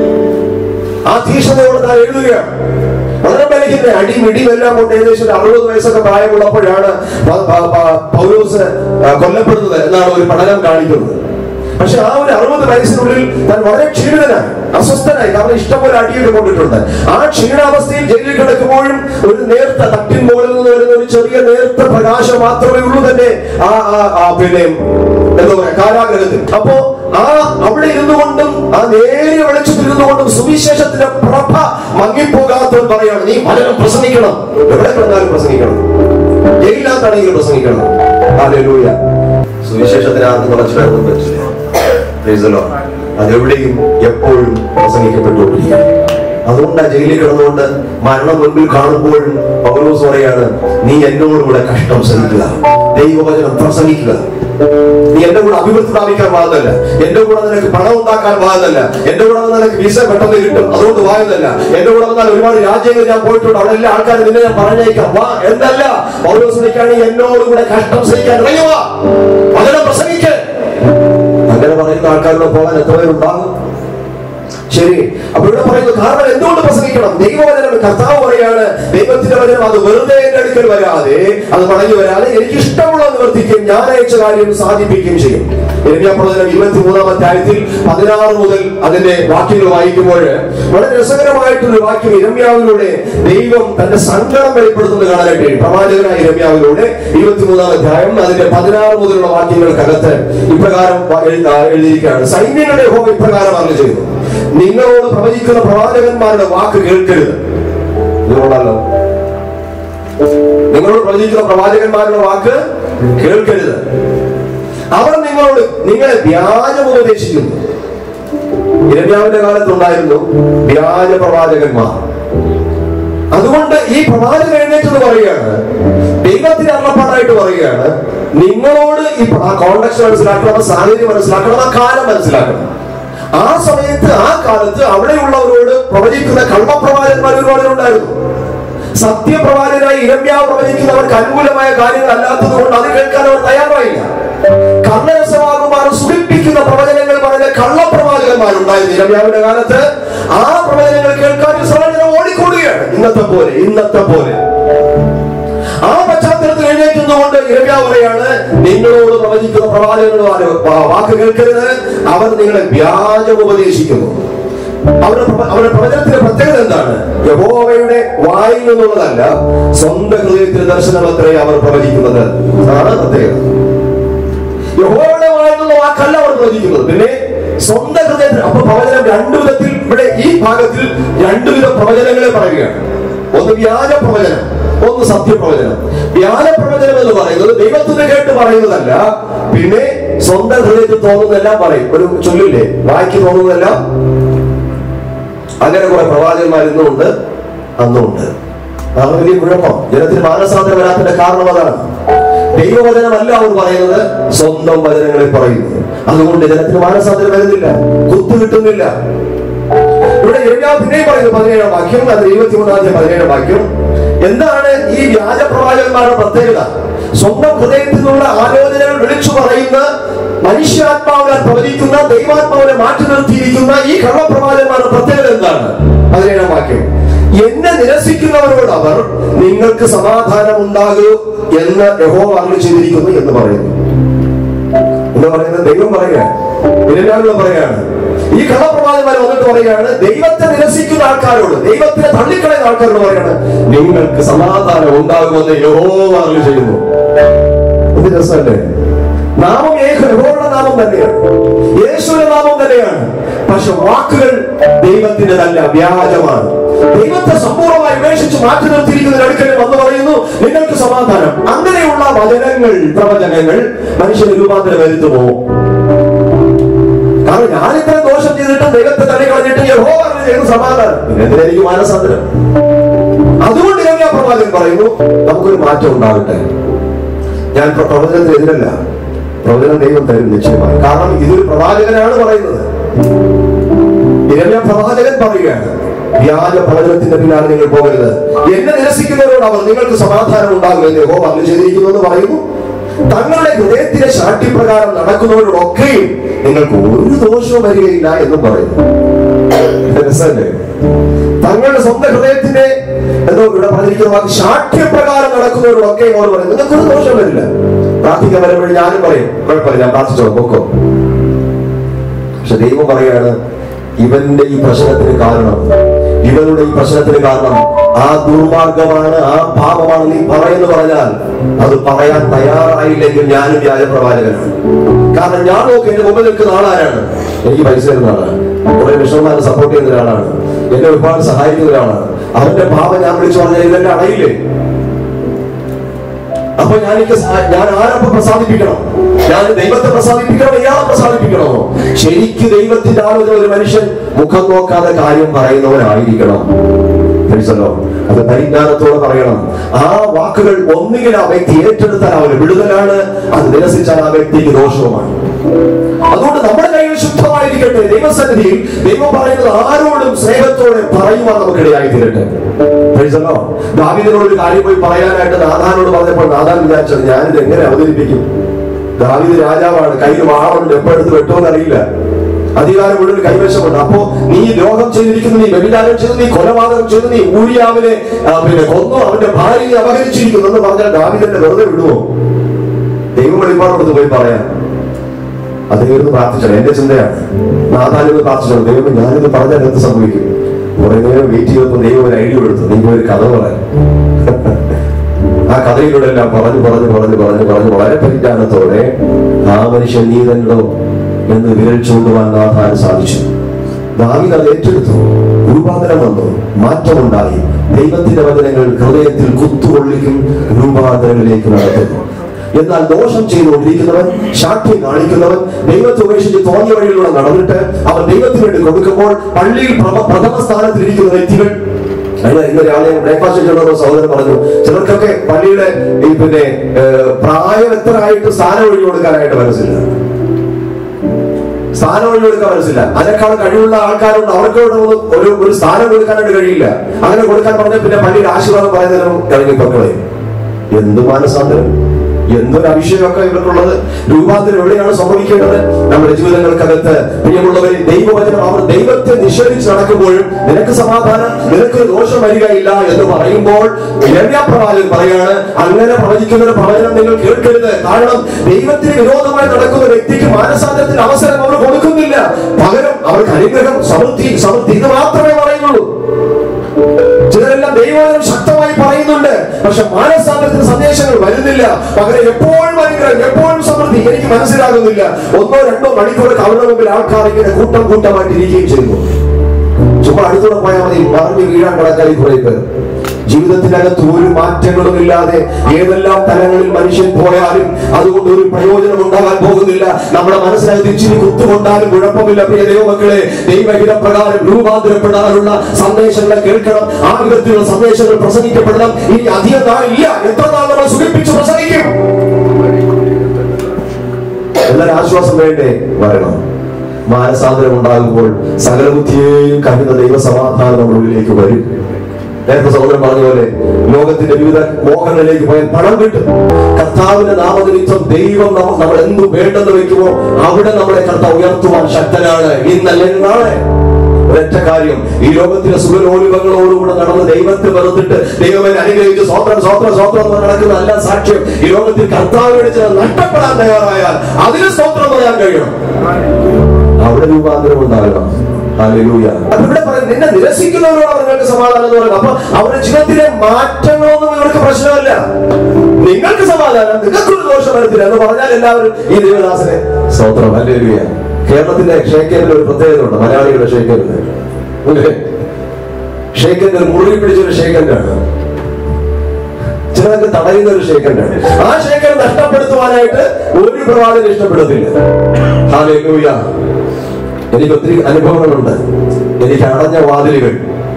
ആ തീക്ഷണതയോടെ താൻ എഴുതുകയാണ് വളരെ ബലഹീന അടിയും ഇടിയും എല്ലാം കൊണ്ട് ഏകദേശം ഒരു അറുപത് വയസ്സൊക്കെ പ്രായമുള്ളപ്പോഴാണ് പ- പ- പ- പൗലോസ് ആ, കൊല്ലപ്പെടുന്നത് എന്നാണ് ഒരു പഠനം കാണിക്കുന്നത് പക്ഷെ ആ ഒരു അറുപത് വയസ്സിനുള്ളിൽ താൻ വളരെ ക്ഷീണിതനായി അസ്വസ്ഥനായി കാരണം ഇഷ്ടംപോലെ അടിയൊക്കെ കൊണ്ടിട്ടുണ്ട് ആ ക്ഷീണാവസ്ഥയിൽ ജയിലിൽ കിടക്കുമ്പോഴും ഒരു നേർത്ത തട്ടിൻ മുകളിൽ നിന്ന് വരുന്ന ഒരു ചെറിയ നേർത്ത പ്രകാശം മാത്രമേ ഉള്ളൂ തന്നെ ആ ആ- ആ പിന്നെ എന്താ പറയാ കാരാഗ്രഹത്തിൽ അപ്പോ ആ അവിടെ ഇരുന്നുകൊണ്ടും ആ നേരിയ വെളിച്ചത്തിൽ ഇരുന്നുകൊണ്ടും സുവിശേഷത്തിന്റെ പ്രഭ മങ്ങിപ്പോകാത്തവൻ പറയാണ് നീ വചനം പ്രസംഗിക്കണം എവിടെ കിടന്നാലും പ്രസംഗിക്കണം ജയിലിനകത്താണെങ്കിലും പ്രസംഗിക്കണം ഹല്ലേലൂയ സുവിശേഷത്തിന് ആർക്കും കുറച്ചിടാനൊന്നും പറ്റില്ല Praise the Lord. അതെവിടെയും എപ്പോഴും പ്രസംഗിക്കപ്പെട്ടുകൊണ്ടിരിക്കും അതുകൊണ്ടാണ് ജയിലിൽ കിടന്നുകൊണ്ട് മരണം മുൻപിൽ കാണുമ്പോഴും പൗലോസ് പറയാണ് നീ എന്നോടുകൂടെ കഷ്ടം സഹിക്കുക ദൈവവചനം പ്രസംഗിക്കുക നീ എന്റെ കൂടെ അഭിവൃദ്ധി പ്രാപിക്കാൻ പാകുന്നല്ല എന്റെ കൂടെ നിനക്ക് പണം ഉണ്ടാക്കാൻ പാകുന്നല്ല എന്റെ കൂടെ വന്നാൽ നിനക്ക് വിസ പെട്ടെന്ന് കിട്ടും അതുകൊണ്ട് വായുന്നല്ല എന്റെ കൂടെ വന്നാൽ ഒരുപാട് രാജ്യങ്ങൾ ഞാൻ പോയിട്ടുണ്ട് അവിടെ എല്ലാ ആൾക്കാരും നിന്നെ ഞാൻ പറഞ്ഞേക്കാം വാ എന്നല്ല പൗലോസ് വിളിക്കാണ് എന്നോട് കൂടെ കഷ്ടം സഹിക്കാൻ ഇറങ്ങുക വചനം പ്രസംഗിക്ക് അങ്ങനെ പറയുന്ന ആൾക്കാരുടെ പോകാൻ എത്ര പേരുണ്ടാകും ശരി അപ്പൊ ഇവിടെ പറയുന്നു കാരണം എന്തുകൊണ്ട് പ്രസംഗിക്കണം ദൈവവചനം കർത്താവ് പറയാണ് ദൈവത്തിന്റെ വചനം അത് വെറുതെ എന്റെ അടുക്കൽ വരാതെ അത് മടങ്ങി വരാതെ എനിക്ക് ഇഷ്ടമുള്ള നിവർത്തിക്കുകയും ഞാൻ അയച്ച കാര്യം സാധിപ്പിക്കുകയും ചെയ്യും പ്രവചനം ഇരുപത്തി മൂന്നാം അധ്യായത്തിൽ പതിനാറ് മുതൽ അതിന്റെ വാക്യങ്ങൾ വായിക്കുമ്പോൾ വളരെ രസകരമായിട്ടൊരു വാക്യം ഇരമ്യാവിലൂടെ ദൈവം തന്റെ സങ്കടം വെളിപ്പെടുത്തുന്നത് കാണാനായിട്ട് കഴിയും. പ്രവാചകനായ ഇരമ്യാവിലൂടെ ഇരുപത്തിമൂന്നാം അധ്യായം അതിന്റെ പതിനാറ് മുതലുള്ള വാക്യങ്ങൾക്കകത്ത് ഇപ്രകാരം വ- എഴുതി- ആ, എഴുതിയിരിക്കുകയാണ് സൈന്യങ്ങളുടെ ഹോം ഇപ്രകാരം പറഞ്ഞു ചെയ്തു നിങ്ങളോട് പ്രവചിക്കുന്ന പ്രവാചകന്മാരുടെ വാക്ക് കേൾക്കരുത് ഇതുകൊണ്ടല്ലോ നിങ്ങളോട് പ്രവചിക്കുന്ന പ്രവാചകന്മാരുടെ വാക്ക് കേൾക്കരുത് അവർ നിങ്ങളോട് നിങ്ങളെ വ്യാജം ഉപദേശിക്കുന്നു ഇരമ്യാവിന്റെ കാലത്തുണ്ടായിരുന്നു വ്യാജ പ്രവാചകന്മാർ അതുകൊണ്ട് ഈ പ്രവാചകൻ എഴുന്നേറ്റെന്ന് പറയുകയാണ് ദൈവത്തിന് അള്ളപ്പാടായിട്ട് പറയുകയാണ് നിങ്ങളോട് ഈ ആ കോണ്ടക്സ്റ്റ് മനസ്സിലാക്കണം ആ സാഹചര്യം മനസ്സിലാക്കണം ആ കാലം മനസ്സിലാക്കണം ആ സമയത്ത് ആ കാലത്ത് അവിടെയുള്ളവരോട് പ്രവചിക്കുന്ന കള്ളപ്രവാചകന്മാർ ഒരുപാട് ഉണ്ടായിരുന്നു സത്യപ്രവാചകനായി ഇരമ്യാവ് പ്രവചിക്കുന്നവർക്ക് അനുകൂലമായ കാര്യങ്ങൾ അല്ലാത്തത് കൊണ്ട് അത് കേൾക്കാൻ അവർ തയ്യാറായില്ല കർണരസമാകുമാർ സുഖിപ്പിക്കുന്ന പ്രവചനങ്ങൾ പറഞ്ഞ കള്ളപ്രവാചകന്മാരുണ്ടായിരുന്നു ഇരമ്യാവിന്റെ കാലത്ത് ആ പ്രവചനങ്ങൾ കേൾക്കാൻ ഇസ്രായേൽ ജനം ഓടിക്കൂടുകയാണ് ഇന്നത്തെ പോലെ ഇന്നത്തെ പോലെ ആ പശ്ചാത്തലത്തിൽ എഴുന്നേറ്റുന്നതുകൊണ്ട് ഇരമ്യാവ് പറയാണ് നിങ്ങളോട് പ്രവചിക്കുന്ന പ്രവാചകന്മാർ വാക്ക് കേൾക്കരുത് അവർ നിങ്ങളെ വ്യാജം ഉപദേശിക്കുന്നു അവരുടെ പ്രവ- അവരുടെ പ്രവചനത്തിന്റെ പ്രത്യേകത എന്താണ് യഹോവയുടെ വായിൽ നിന്നുള്ളതല്ല സ്വന്തം ഹൃദയത്തിൽ ദർശനമത്രേ അവർ പ്രവചിക്കുന്നത് അതാണ് പ്രത്യേകത യഹോവയുടെ വായിൽ നിന്നുള്ള വാക്കല്ല അവർ പ്രവചിക്കുന്നത് പിന്നെ സ്വന്തം ഹൃദയത്തിൽ അപ്പൊ പ്രവചനം രണ്ടു വിധത്തിൽ ഇവിടെ ഈ ഭാഗത്തിൽ രണ്ടു വിധ പ്രവചനങ്ങളെ പറയുകയാണ് ഒന്ന് വ്യാജ പ്രവചനം ഒന്ന് സത്യപ്രവചനം വ്യാജ പ്രവചനം എന്ന് പറയുന്നത് ദൈവത്തിന് കേട്ട് പറയുന്നതല്ല പിന്നെ സ്വന്തം ഹൃദയത്തിൽ തോന്നുന്നതെല്ലാം പറയും ഒരു ചൊല്ലില്ലേ വായിക്ക് തോന്നുന്നതെല്ലാം അങ്ങനെ കുറെ പ്രവാചകന്മാർ ഇന്നുമുണ്ട് അന്നുമുണ്ട് അതാണ് വലിയ കുഴപ്പം ജനത്തിന് മാനസാന്തരം വരാത്തതിന്റെ കാരണം അതാണ് ദൈവവചനമല്ല അവർ പറയുന്നത് സ്വന്തം വചനങ്ങളെ പറയുന്നത് അതുകൊണ്ട് ജനത്തിന് മാനസാന്തരം വരുന്നില്ല കുത്തു കിട്ടുന്നില്ല ഇവിടെ യജ്ഞാ പിന്നെയും പറയുന്നു പതിനേഴാം വാക്യം അത് ഇരുപത്തിമൂന്നാം പതിനേഴാം വാക്യം എന്താണ് ഈ വ്യാജ പ്രവാചകന്മാരുടെ പ്രത്യേകത സ്വന്തം ഹൃദയത്തിൽ നിന്നുള്ള ആലോചനകൾ വിളിച്ചു പറയുന്ന മനുഷ്യാത്മാവിനെ പ്രവചിക്കുന്ന ദൈവാത്മാവിനെ മാറ്റി നിർത്തിയിരിക്കുന്ന ഈ കള്ളപ്രവാചകന്മാരുടെ പ്രത്യേകത എന്താണ് പതിനേഴാം വാക്യം എന്നെ നിരസിക്കുന്നവരോട് അവർ നിങ്ങൾക്ക് സമാധാനം ഉണ്ടാകൂ എന്ന് യഹോവ അരുളി ചെയ്തിരിക്കുന്നു എന്ന് പറയുന്നു എന്താ പറയുന്നത് ദൈവം പറയുക ഇരനാളുകൾ പറയാണ് ഈ കള്ളപ്രവാചകന്മാർ വന്നിട്ട് പറയുകയാണ് ദൈവത്തെ നിരസിക്കുന്ന ആൾക്കാരോട് ദൈവത്തിനെ തള്ളിക്കളയുന്ന ആൾക്കാരോട് പറയാണ് നിങ്ങൾക്ക് സമാധാനം ഉണ്ടാകുമെന്ന് യഹോവ അരുളി ചെയ്യുന്നു ഇത് രസമല്ലേ നാമം ഏക യഹോവയുടെ നാമം തന്നെയാണ് യേശുവിന്റെ നാമം തന്നെയാണ് പക്ഷെ വാക്കുകൾ ദൈവത്തിൻ്റെതല്ല വ്യാജമാണ് ദൈവത്തെ സമ്പൂർണ്ണമായി ഉപേക്ഷിച്ച് മാറ്റി നിർത്തിയിരിക്കുന്ന അടുക്കൽ വന്ന് പറയുന്നു നിങ്ങൾക്ക് സമാധാനം അങ്ങനെയുള്ള വചനങ്ങൾ പ്രവചനങ്ങൾ മനുഷ്യന് രൂപാന്തരം വരുത്തുമോ കാരണം ഞാനിത്ര ദോഷം ചെയ്തിട്ട് ദൈവത്തെ തന്നെ കളഞ്ഞിട്ട് യഹോവ അരുളി ചെയ്യുന്ന സമാധാനം പിന്നെ എന്തിനാ എനിക്ക് മാനസാന്തരം അതുകൊണ്ട് യഹോവ പ്രവാചകൻ പറയുന്നു നമുക്കൊരു മാറ്റം ഉണ്ടാകട്ടെ ഞാൻ പ്ര- പ്രവചനത്തിനെതിരല്ല പ്രവചനം ദൈവം തരും നിശ്ചയമായി കാരണം ഇതൊരു പ്രവാചകനാണ് പറയുന്നത് ഇരമ്യ പ്രവാചകൻ പറയുകയാണ് വ്യാജ പ്രവചനത്തിന്റെ പിന്നാലെ നിങ്ങൾ പോകരുത് എന്നെ നിരസിക്കുന്നവരോട് അവർ നിങ്ങൾക്ക് സമാധാനം ഉണ്ടാകുമെന്ന് യഹോവ അരുളി ചെയ്തിരിക്കുന്നു എന്ന് പറയുന്നു തങ്ങളുടെ ഹൃദയത്തിന്റെ ശാഠ്യപ്രകാരം നടക്കുന്നവരോടൊക്കെയും നിങ്ങൾക്ക് ഒരു ദോഷവും വരികയില്ല എന്നും പറയുന്നു ഇത് രസമല്ലേ തങ്ങളുടെ സ്വന്തം ഹൃദയത്തിന്റെ എന്തോ ഇവിടെ പറഞ്ഞിരിക്കുന്ന വാക്ക് ശാഠ്യപ്രകാരം നടക്കുന്നവരോടൊക്കെ അവർ പറയും നിങ്ങൾക്കൊരു ദോഷം വരില്ല പ്രാർത്ഥിക്കാൻ വരുമ്പോൾ ഞാനും പറയും കുഴപ്പമില്ല ഞാൻ പ്രാർത്ഥിച്ചോ പൊക്കോ പക്ഷെ ദൈവം പറയാണ് ഇവന്റെ ഈ പ്രശ്നത്തിന് കാരണം ഇവരുടെ ഈ പ്രശ്നത്തിന് കാരണം ആ ദുർമാർഗമാണ് ആ പാപമാണ് നീ പറയുന്നു പറഞ്ഞാൽ അത് പറയാൻ തയ്യാറായില്ലെങ്കിൽ ഞാനും വ്യാജപ്രവാചകനാണ് കാരണം ഞാൻ നോക്കി എന്റെ മുമ്പിൽ നിൽക്കുന്ന ആളാരാണ് എനിക്ക് പൈസ തരുന്ന ആളാണ് കുറെ വിഷമമാരെ സപ്പോർട്ട് ചെയ്യുന്ന ഒരാളാണ് എന്നെ ഒരുപാട് സഹായിക്കുന്ന ഒരാളാണ് അവന്റെ പാപം ഞാൻ വിളിച്ചു പറഞ്ഞാൽ ഇതെന്നെ അടയില്ലേ അപ്പൊ ഞാൻ എനിക്ക് സ- ഞാൻ ആരപ്പം പ്രസാദിപ്പിക്കണം ഞാൻ ദൈവത്തെ പ്രസാദിപ്പിക്കണം ഇയാളെ പ്രസാദിപ്പിക്കണമോ ശരിക്ക് ദൈവത്തിന്റെ ആളുകൾ ഒരു മനുഷ്യൻ മുഖം നോക്കാതെ കാര്യം പറയുന്നവനായിരിക്കണം Praise the Lord. അത് പരിജ്ഞാനത്തോടെ പറയണം ആ വാക്കുകൾ ഒന്നുകിൽ ആ വ്യക്തി ഏറ്റെടുത്താൽ അവന് വിടുതലാണ് അത് നിരസിച്ചാൽ ആ വ്യക്തിക്ക് ദോഷവുമാണ് അതുകൊണ്ട് നമ്മുടെ കയ്യിൽ ശുദ്ധമായിരിക്കട്ടെ ദൈവസന്നിധിയിൽ ദൈവം പറയുന്നത് ആരോടും സ്നേഹത്തോടെ പറയുവാൻ നമുക്കിടയായി തീരട്ടെ Praise the Lord. ദാവീദിനോട് ഒരു കാര്യം പോയി പറയാനായിട്ട് നാഥാനോട് പറഞ്ഞപ്പോൾ നാഥാൻ വിചാരിച്ചത് ഞാനിത് എങ്ങനെ അവതരിപ്പിക്കും ദാവീദ് രാജാവാണ് കയ്യിൽ വാളുണ്ട് എപ്പോഴെടുത്ത് വെട്ടുമെന്ന് അറിയില്ല അധികാരം മുഴുവൻ കൈവശമുണ്ട് അപ്പോ നീ രോഗം ചെയ്തിരിക്കുന്നു നീ വ്യഭിചാരം ചെയ്തു നീ കൊലപാതകം ചെയ്തു നീ ഊരിയാവിനെ ആ, പിന്നെ കൊന്നു അവന്റെ ഭാര്യയെ അപഹരിച്ചിരിക്കുന്നു എന്ന് പറഞ്ഞാൽ ദാവീദിനെ വെറുതെ വിടുവോ ദൈവം വെളിപ്പാടോട് പോയി പറയാം അദ്ദേഹം ഇരുന്ന് പ്രാർത്ഥിച്ചത് എന്റെ ചിന്തയാണ് നാഥാനിന്ന് പ്രാർത്ഥിച്ചത് ദൈവം ഞാനിത് പറഞ്ഞാൽ എന്ത് സംഭവിക്കും കുറെ നേരം വെയിറ്റ് ചെയ്തപ്പോൾ ദൈവം ഒരു ഐഡിയ കൊടുത്തു നീ പോയി ഒരു കഥ പറയാൻ ആ കഥയിലൂടെ എല്ലാം പറഞ്ഞു പറഞ്ഞു പറഞ്ഞു പറഞ്ഞു പറഞ്ഞു വളരെ പരിജ്ഞാനത്തോടെ ആ മനുഷ്യൻ നീ തന്നോ എന്ന് വിരൽ ചൂണ്ടുവാൻ നാഥാൻ സാധിച്ചു ദാവീദ് അത് ഏറ്റെടുത്തു രൂപാന്തരം വന്നു മാറ്റമുണ്ടായി ദൈവത്തിന്റെ വചനങ്ങൾ ഹൃദയത്തിൽ കുത്തുകൊള്ളിക്കും രൂപാന്തരങ്ങളിലേക്ക് നടത്തുന്നു എന്നാൽ ദോഷം ചെയ്തുകൊണ്ടിരിക്കുന്നവൻ ശാഠ്യം കാണിക്കുന്നവൻ ദൈവത്തെ ഉപേക്ഷിച്ച് തോന്നിയ വഴിയിലൂടെ നടന്നിട്ട് അവൻ ദൈവത്തിന് വേണ്ടി കൊടുക്കുമ്പോൾ പള്ളിയിൽ പ്രഥ- പ്രഥമ സ്ഥാനത്തിരിക്കുന്ന വ്യക്തികൾ അതിന് ഇന്നലെ ആളെ ബ്രേക്ക്ഫാസ്റ്റ് ചെയ്യുന്ന സഹോദരൻ പറഞ്ഞു ചിലർക്കൊക്കെ പള്ളിയുടെ ഈ പിന്നെ ഏഹ്, പ്രായം എത്ര ആയിട്ട് സ്ഥാനം ഒഴിഞ്ഞു കൊടുക്കാനായിട്ട് മനസ്സില്ല സ്ഥാനം ഒഴിഞ്ഞു കൊടുക്കാൻ മനസ്സില്ല അതിനേക്കാൾ കഴിവുള്ള ആൾക്കാരുണ്ട് അവർക്ക് ഇവിടെ ഒന്ന് ഒരു ഒരു സ്ഥാനം കൊടുക്കാനായിട്ട് കഴിയില്ല അങ്ങനെ കൊടുക്കാൻ പറഞ്ഞാൽ പിന്നെ പള്ളിയിൽ ആശീർവാദം പറയുന്നതിനും ഇറങ്ങിപ്പോക്കളെ എന്ത് മാനസാന്തരം എന്തൊരു അഭിഷേകമൊക്കെ ഇവർക്കുള്ളത് രൂപാന്തരം എവിടെയാണ് സംഭവിക്കേണ്ടത് നമ്മുടെ ജീവിതങ്ങൾക്കകത്ത് പ്രിയമുള്ളവരെ ദൈവവചനം അവർ ദൈവത്തെ നിഷേധിച്ച് നടക്കുമ്പോഴും നിനക്ക് സമാധാനം നിനക്ക് ദോഷം വരികയില്ല എന്ന് പറയുമ്പോൾ പ്രവാചകൻ പറയാണ് അങ്ങനെ പ്രവചിക്കുന്ന ഒരു പ്രവചനം നിങ്ങൾ കേൾക്കരുത് കാരണം ദൈവത്തിന് വിരോധമായി നടക്കുന്ന വ്യക്തിക്ക് മാനസാന്തരത്തിന് അവസരം അവർ കൊടുക്കുന്നില്ല പകരം അവർക്ക് അനുഗ്രഹം സമൃദ്ധി സമൃദ്ധി ഇത് മാത്രമേ പറയുന്നുള്ളൂ ചിലരെല്ലാം ദൈവവചനം ശക്തമായി പറയുന്നുണ്ട് പക്ഷെ മാനസാന്തരത്തിന് സന്ദേശങ്ങൾ വരുന്നില്ല പകരം എപ്പോഴും അനുഗ്രഹം എപ്പോഴും സമൃദ്ധി എനിക്ക് മനസ്സിലാകുന്നില്ല ഒന്നോ രണ്ടോ മണിക്കൂർ കവണ മുമ്പിൽ ആൾക്കാർ ഇങ്ങനെ കൂട്ടം കൂട്ടമായിട്ട് ഇരിക്കുകയും ചെയ്യുന്നു ചുമ്മാ അടുത്തൂടെ പോയാൽ മതി മറിഞ്ഞു വീഴാൻ കിടക്കായി കുറെ പേർ ജീവിതത്തിനകത്ത് ഒരു മാറ്റങ്ങളും ഇല്ലാതെ ഏതെല്ലാം തലങ്ങളിൽ മനുഷ്യൻ പോയാലും അതുകൊണ്ട് ഒരു പ്രയോജനം ഉണ്ടാകാൻ പോകുന്നില്ല നമ്മുടെ മനസ്സിനകത്ത് ഇച്ചിരി കുത്തുകൊണ്ടാലും കുഴപ്പമില്ല പ്രിയ ദൈവമക്കളെ ദൈവഹിത പ്രകാരം രൂപാന്തരപ്പെടാനുള്ള സന്ദേശങ്ങൾ കേൾക്കണം ആ വിധത്തിലുള്ള സന്ദേശങ്ങൾ പ്രസംഗിക്കപ്പെടണം ഇനി അധികം നാളില്ല എത്ര നാൾ നമ്മൾ സുഖിപ്പിച്ച് പ്രസംഗിക്കും എന്നാൽ ആശ്വാസം വേണ്ടേ വരണം മാനസാന്തരം ഉണ്ടാകുമ്പോൾ സകല ബുദ്ധിയെയും കവിത ദൈവസമാധാനം നമ്മുടെ ഉള്ളിലേക്ക് വരും നേരത്തെ സഹോദരൻ പറഞ്ഞ പോലെ ലോകത്തിന്റെ വിവിധ മോഹങ്ങളിലേക്ക് പോയാൽ പണം കിട്ടും കർത്താവിന്റെ നാമനിമിത്തം ദൈവം നമ്മ നമ്മൾ എന്തു വേണ്ടെന്ന് വെക്കുമോ അവിടെ നമ്മളെ കർത്താവ് ഉയർത്തുവാൻ ശക്തനാണ് ഇന്നല്ലെങ്കിൽ നാളെ ഒരൊറ്റ കാര്യം ഈ ലോകത്തിലെ സുഖലോലുപങ്ങളോടുകൂടെ നടന്ന് ദൈവത്തെ വെറുത്തിട്ട് ദൈവമേ അനുഗ്രഹിച്ച് സ്വത്രം സ്വത്രം സ്വത്രം എന്ന് നടക്കുന്ന എല്ലാ സാക്ഷ്യം ഈ ലോകത്തിൽ കർത്താവിനെ ചില നഷ്ടപ്പെടാൻ തയ്യാറായാൽ അതിന് സ്വത്രം പറയാൻ കഴിയണം അവിടെ രൂപാന്തരം ഉണ്ടാകണം ഹല്ലേലൂയ. അപ്പൊ ഇവിടെ പറയും നിന്നെ നിരസിക്കുന്നവരോട് അവർക്ക് സമാധാനം എന്ന് പറയുന്നത് അപ്പൊ അവരുടെ ജീവിതത്തിലെ മാറ്റങ്ങളൊന്നും ഇവർക്ക് പ്രശ്നമല്ല നിങ്ങൾക്ക് സമാധാനം നിങ്ങൾക്കൊരു ദോഷം വരത്തില്ല എന്ന് പറഞ്ഞാൽ എല്ലാവരും ഈ ദേവദാസനെ സ്തോത്രം ഹല്ലേലൂയ കേരളത്തിന്റെ ഷേക്കേറിന്റെ ഒരു പ്രത്യേകത ഉണ്ട് മലയാളികളുടെ ഷേക്കേറിന് അല്ലേ ഷേക്കന്റെ ഒരു മുറുകി പിടിച്ചൊരു ഷേക്കന്റാണ് ചിലർക്ക് തടയുന്ന ഒരു ഷേക്കന്റാണ് ആ ഷേക്കൻ നഷ്ടപ്പെടുത്തുവാനായിട്ട് ഒരു പ്രവാചകൻ ഇഷ്ടപ്പെടത്തില്ല ഹാലേലൂയ എനിക്ക് ഒത്തിരി അനുഭവങ്ങളുണ്ട് എനിക്ക് അടഞ്ഞ വാതിലുകൾ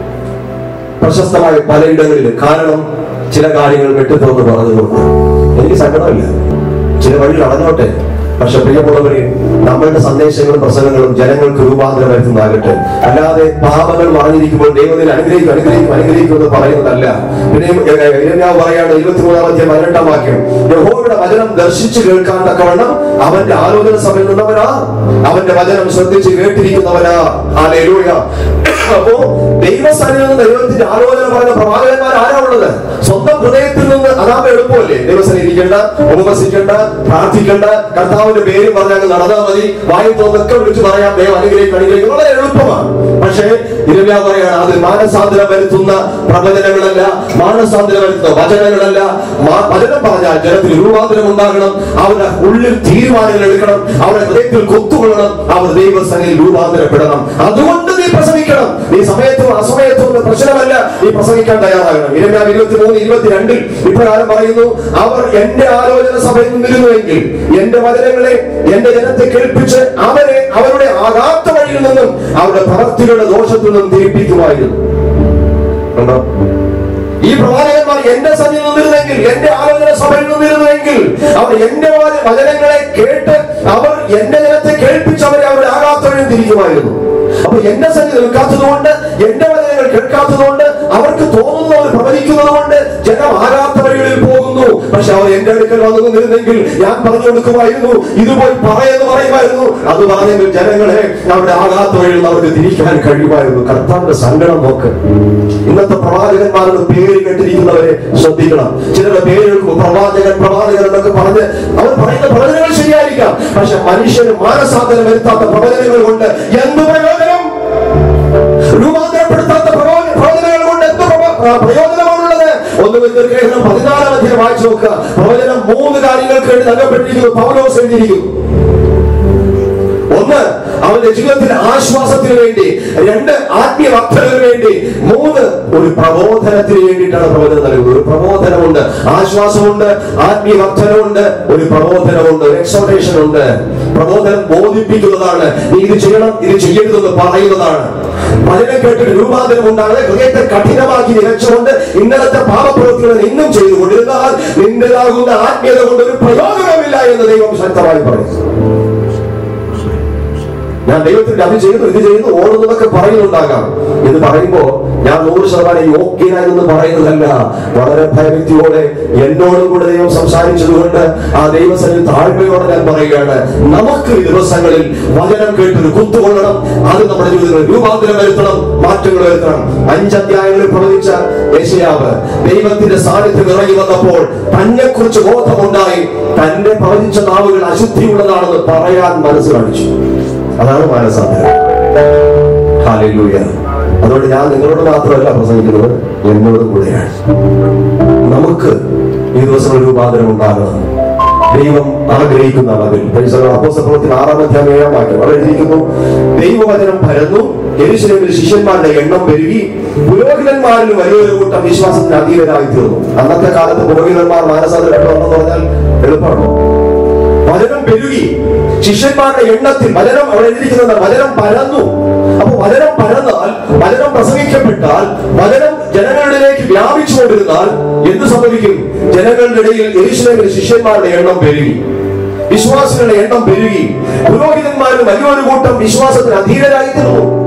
പ്രശസ്തമായ പലയിടങ്ങളിൽ കാരണം ചില കാര്യങ്ങൾ വെട്ടിത്തുറന്ന് പറഞ്ഞതുകൊണ്ട് എനിക്ക് സങ്കടമില്ല ചില വഴികൾ അടഞ്ഞോട്ടെ പക്ഷെ പ്രിയമുള്ളവരെ നമ്മളുടെ സന്ദേശങ്ങളും പ്രസംഗങ്ങളും ജനങ്ങൾക്ക് രൂപാന്തരം വരുത്തുന്നതാകട്ടെ അല്ലാതെ പാപങ്ങൾ മറഞ്ഞിരിക്കുമ്പോൾ ദൈവത്തിൽ അനുഗ്രഹിക്കും അനുഗ്രഹിക്കും അനുഗ്രഹിക്കും എന്ന് പറയുന്നതല്ല പിന്നെ ഇരമ്യാവ് പറയാണ് ഇരുപത്തിമൂന്നാം അധ്യായം പതിനെട്ടാം വാക്യം യഹോവയുടെ വചനം ദർശിച്ചു കേൾക്കാൻ തക്കവണ്ണം അവന്റെ ആലോചന സഭയിൽ നിന്നവരാ അവന്റെ വചനം ശ്രദ്ധിച്ച് കേട്ടിരിക്കുന്നവരാ ഹാലേലൂയ അപ്പോ ദൈവസ്ഥാനിൽ നിന്ന് ദൈവത്തിന്റെ ആലോചന പറഞ്ഞ പ്രവാചകന്മാർ ആരാ ഉള്ളത് സ്വന്തം ഹൃദയത്തിൽ നിന്ന് അതാമ എളുപ്പമല്ലേ ദൈവസ്ഥനെ ഇരിക്കേണ്ട ഉപവസിക്കേണ്ട പ്രാർത്ഥിക്കേണ്ട കർത്താവിന്റെ പേര് പറഞ്ഞാൽ നടന്നാൽ മതി വായു തോന്നൊക്കെ വിളിച്ച് പറയാം ദൈവം അനുഗ്രഹിക്കും അനുഗ്രഹിക്കും വളരെ എളുപ്പമാണ് പക്ഷേ ഇരവ്യാ പറയാണ് അത് മാനസാന്തരം വരുത്തുന്ന പ്രവചനങ്ങളല്ല മാനസാന്തരം വരുത്തുന്ന വചനങ്ങളല്ല മാ- വചനം പറഞ്ഞാൽ ജനത്തിൽ രൂപാന്തരം ഉണ്ടാകണം അവരുടെ ഉള്ളിൽ തീരുമാനങ്ങൾ എടുക്കണം അവരുടെ ഹൃദയത്തിൽ കൊത്തുകൊള്ളണം അവർ ദൈവസനയിൽ രൂപാന്തരപ്പെടണം അതുകൊണ്ട് നീ പ്രസംഗിക്കണം നീ സമയത്തും അസമയത്തും ഒന്നും പ്രശ്നമല്ല നീ പ്രസംഗിക്കാൻ തയ്യാറാകണം ഇരുപത്തി ഇരുപത്തി മൂന്ന് ഇരുപത്തിരണ്ടിൽ ഇപ്രകാരം പറയുന്നു അവർ എന്റെ ആലോചന സഭയിൽ നിന്നിരുന്നുവെങ്കിൽ എന്റെ വചനങ്ങളെ എന്റെ ജനത്തെ കേൾപ്പിച്ച് അവരെ അവരുടെ ആകാത്ത വഴിയിൽ നിന്നും അവരുടെ പ്രവർത്തികളുടെ ദോഷത്തിൽ നിന്നും തിരിപ്പിക്കുമായിരുന്നു കണ്ടോ ഈ പ്രവാചകന്മാർ എന്റെ സന്നിധി നിന്നിരുന്നെങ്കിൽ എന്റെ ആലോചന സഭയിൽ നിന്നിരുന്നുവെങ്കിൽ അവർ എന്റെ വച- വചനങ്ങളെ കേട്ട് അവർ എന്റെ ജനത്തെ കേൾപ്പിച്ച് അവരെ അവരുടെ ആകാത്ത വഴി തിരിക്കുമായിരുന്നു അപ്പൊ എന്റെ സന്നിധി നിൽക്കാത്തത് കൊണ്ട് എന്റെ വചനങ്ങൾ കേൾക്കാത്തത് കൊണ്ട് അവർക്ക് തോന്നുന്നവർ പ്രവചിക്കുന്നത് കൊണ്ട് ജനം ആകാത്ത വഴികളിൽ പോകുന്നു പക്ഷെ അവർ എന്റെ അടുക്കൽ വന്നു നിന്നിരുന്നെങ്കിൽ ഞാൻ പറഞ്ഞു കൊടുക്കുമായിരുന്നു ഇത് പോയി പറയുന്നു പറയുമായിരുന്നു അത് പറഞ്ഞെങ്കിൽ ജനങ്ങളെ അവരുടെ ആകാത്ത വഴിയിൽ നിന്ന് അവർക്ക് തിരിക്കാൻ കഴിയുമായിരുന്നു കർത്താവിന്റെ സങ്കടം നോക്ക് ഇന്നത്തെ പ്രവാചകന്മാരുടെ പേര് കേട്ടിരിക്കുന്നവരെ ശ്രദ്ധിക്കണം ചിലരുടെ പേര് പ്രവാചകൻ പ്രവാചകൻ എന്നൊക്കെ പറഞ്ഞ് അവർ പറയുന്ന പ്രവചനങ്ങൾ ശരിയായിരിക്കാം പക്ഷെ മനുഷ്യന് മാനസാന്തരം വരുത്താത്ത പ്രവചനങ്ങൾ കൊണ്ട് എന്ത് പ്രയോജനം രൂപാന്തരപ്പെടുത്താത്ത പ്രവചന- പ്രവചനങ്ങൾ കൊണ്ട് എന്ത് പ്രവ- ആ, പ്രയോജനമാണുള്ളത് ഒന്ന് ലേഖനം പതിനാലാം അധ്യായം വായിച്ചു നോക്കുക പ്രവചനം മൂന്ന് കാര്യങ്ങൾക്ക് വേണ്ടി നൽകപ്പെട്ടിരിക്കുന്നു പൗലോസ് എഴുതിയിരിക്കുന്നു ഒന്ന് അവന്റെ ജീവിതത്തിൽ ആശ്വാസത്തിന് വേണ്ടി രണ്ട് ആത്മീയ വർദ്ധനവിന് വേണ്ടി മൂന്ന് ഒരു പ്രബോധനത്തിന് വേണ്ടിയിട്ടാണ് പ്രബോധനം നൽകുന്നത് ഒരു പ്രബോധനമുണ്ട് ആശ്വാസമുണ്ട് ആത്മീയ വർദ്ധനമുണ്ട് ഒരു പ്രബോധനമുണ്ട് ഒരു എക്സോട്ടേഷൻ ഉണ്ട് പ്രബോധനം ബോധിപ്പിക്കുന്നതാണ് നീ ഇത് ചെയ്യണം ഇത് ചെയ്യരുതെന്ന് പറയുന്നതാണ് അതിനെ കേട്ടിട്ട് രൂപാന്തരം ഉണ്ടാകാതെ ഹൃദയത്തെ കഠിനമാക്കി നിലച്ചുകൊണ്ട് ഇന്നലത്തെ പാപപ്രവൃത്തികൾ ഇന്നും ചെയ്തുകൊണ്ടിരുന്നാൽ നിന്റേതാകുന്ന ആത്മീയത കൊണ്ട് ഒരു പ്രയോജനമില്ല എന്ന് ദൈവം ശക്തമായി പറയുന്നു ഞാൻ ദൈവത്തിന്റെ അത് ചെയ്യുന്നു ഇത് ചെയ്യുന്നു ഓടുന്നതൊക്കെ പറയുന്നുണ്ടാകാം ഇത് പറയുമ്പോ ഞാൻ നൂറ് ശതമാനം യോഗ്യനായെന്ന് പറയുന്നതല്ല വളരെ ഭയഭക്തിയോടെ എന്നോടും കൂടെ ദൈവം സംസാരിച്ചതുകൊണ്ട് ആ ദൈവസന്നിധി താഴ്മയോടെ ഞാൻ പറയുകയാണ് നമുക്ക് ഈ ദിവസങ്ങളിൽ വചനം കേട്ടൊരു കുത്തുകൊള്ളണം അത് നമ്മുടെ ജീവിതത്തിൽ രൂപാന്തരം വരുത്തണം മാറ്റങ്ങൾ വരുത്തണം അഞ്ചധ്യായങ്ങളിൽ പ്രവചിച്ച യേശയാവ് ദൈവത്തിന്റെ സാന്നിധ്യം ഇറങ്ങി വന്നപ്പോൾ തന്നെ കുറിച്ച് ബോധമുണ്ടായി തന്റെ പ്രവചിച്ച നാവുകൾ അശുദ്ധിയുള്ളതാണെന്ന് പറയാൻ മനസ്സ് കാണിച്ചു അതാണ് മാനസാന്തരം ഹാലൂയ അതുകൊണ്ട് ഞാൻ നിങ്ങളോട് മാത്രമല്ല പ്രസംഗിക്കുന്നത് എന്നോടും കൂടെയാണ് നമുക്ക് ഈ ദിവസം ഒരു രൂപാന്തരം ഉണ്ടാകണം ദൈവം ആഗ്രഹിക്കുന്ന അളവിൽ അപ്പോസ്തലത്തിൽ ആറാം അധ്യായം ഏഴാം വാക്യം അവിടെ എഴുതിയിരിക്കുന്നു ദൈവവചനം പരന്നു യെരൂശലേമിൽ ശിഷ്യന്മാരുടെ എണ്ണം പെരുകി പുരോഹിതന്മാരിൽ വലിയൊരു കൂട്ടം വിശ്വാസത്തിന് അധീനരായി തീർന്നു അന്നത്തെ കാലത്ത് പുരോഹിതന്മാർ മാനസാന്തരപ്പെട്ടോ പറഞ്ഞാൽ എളുപ്പമാണോ വചനം പെരുകി ശിഷ്യന്മാരുടെ എണ്ണത്തിൽ വചനം അവിടെ എഴുതിയിരിക്കുന്നത് വചനം പരന്നു അപ്പൊ വചനം പരന്നാൽ വചനം പ്രസംഗിക്കപ്പെട്ടാൽ വചനം ജനങ്ങളിലേക്ക് വ്യാപിച്ചുകൊണ്ടിരുന്നാൽ എന്ത് സംഭവിക്കും ജനങ്ങളുടെ ഇടയിൽ യെരൂശലേമിൽ ശിഷ്യന്മാരുടെ എണ്ണം പെരുകി വിശ്വാസികളുടെ എണ്ണം പെരുകി പുരോഹിതന്മാരും വലിയൊരു കൂട്ടം വിശ്വാസത്തിന് അധീനരായി തീർന്നു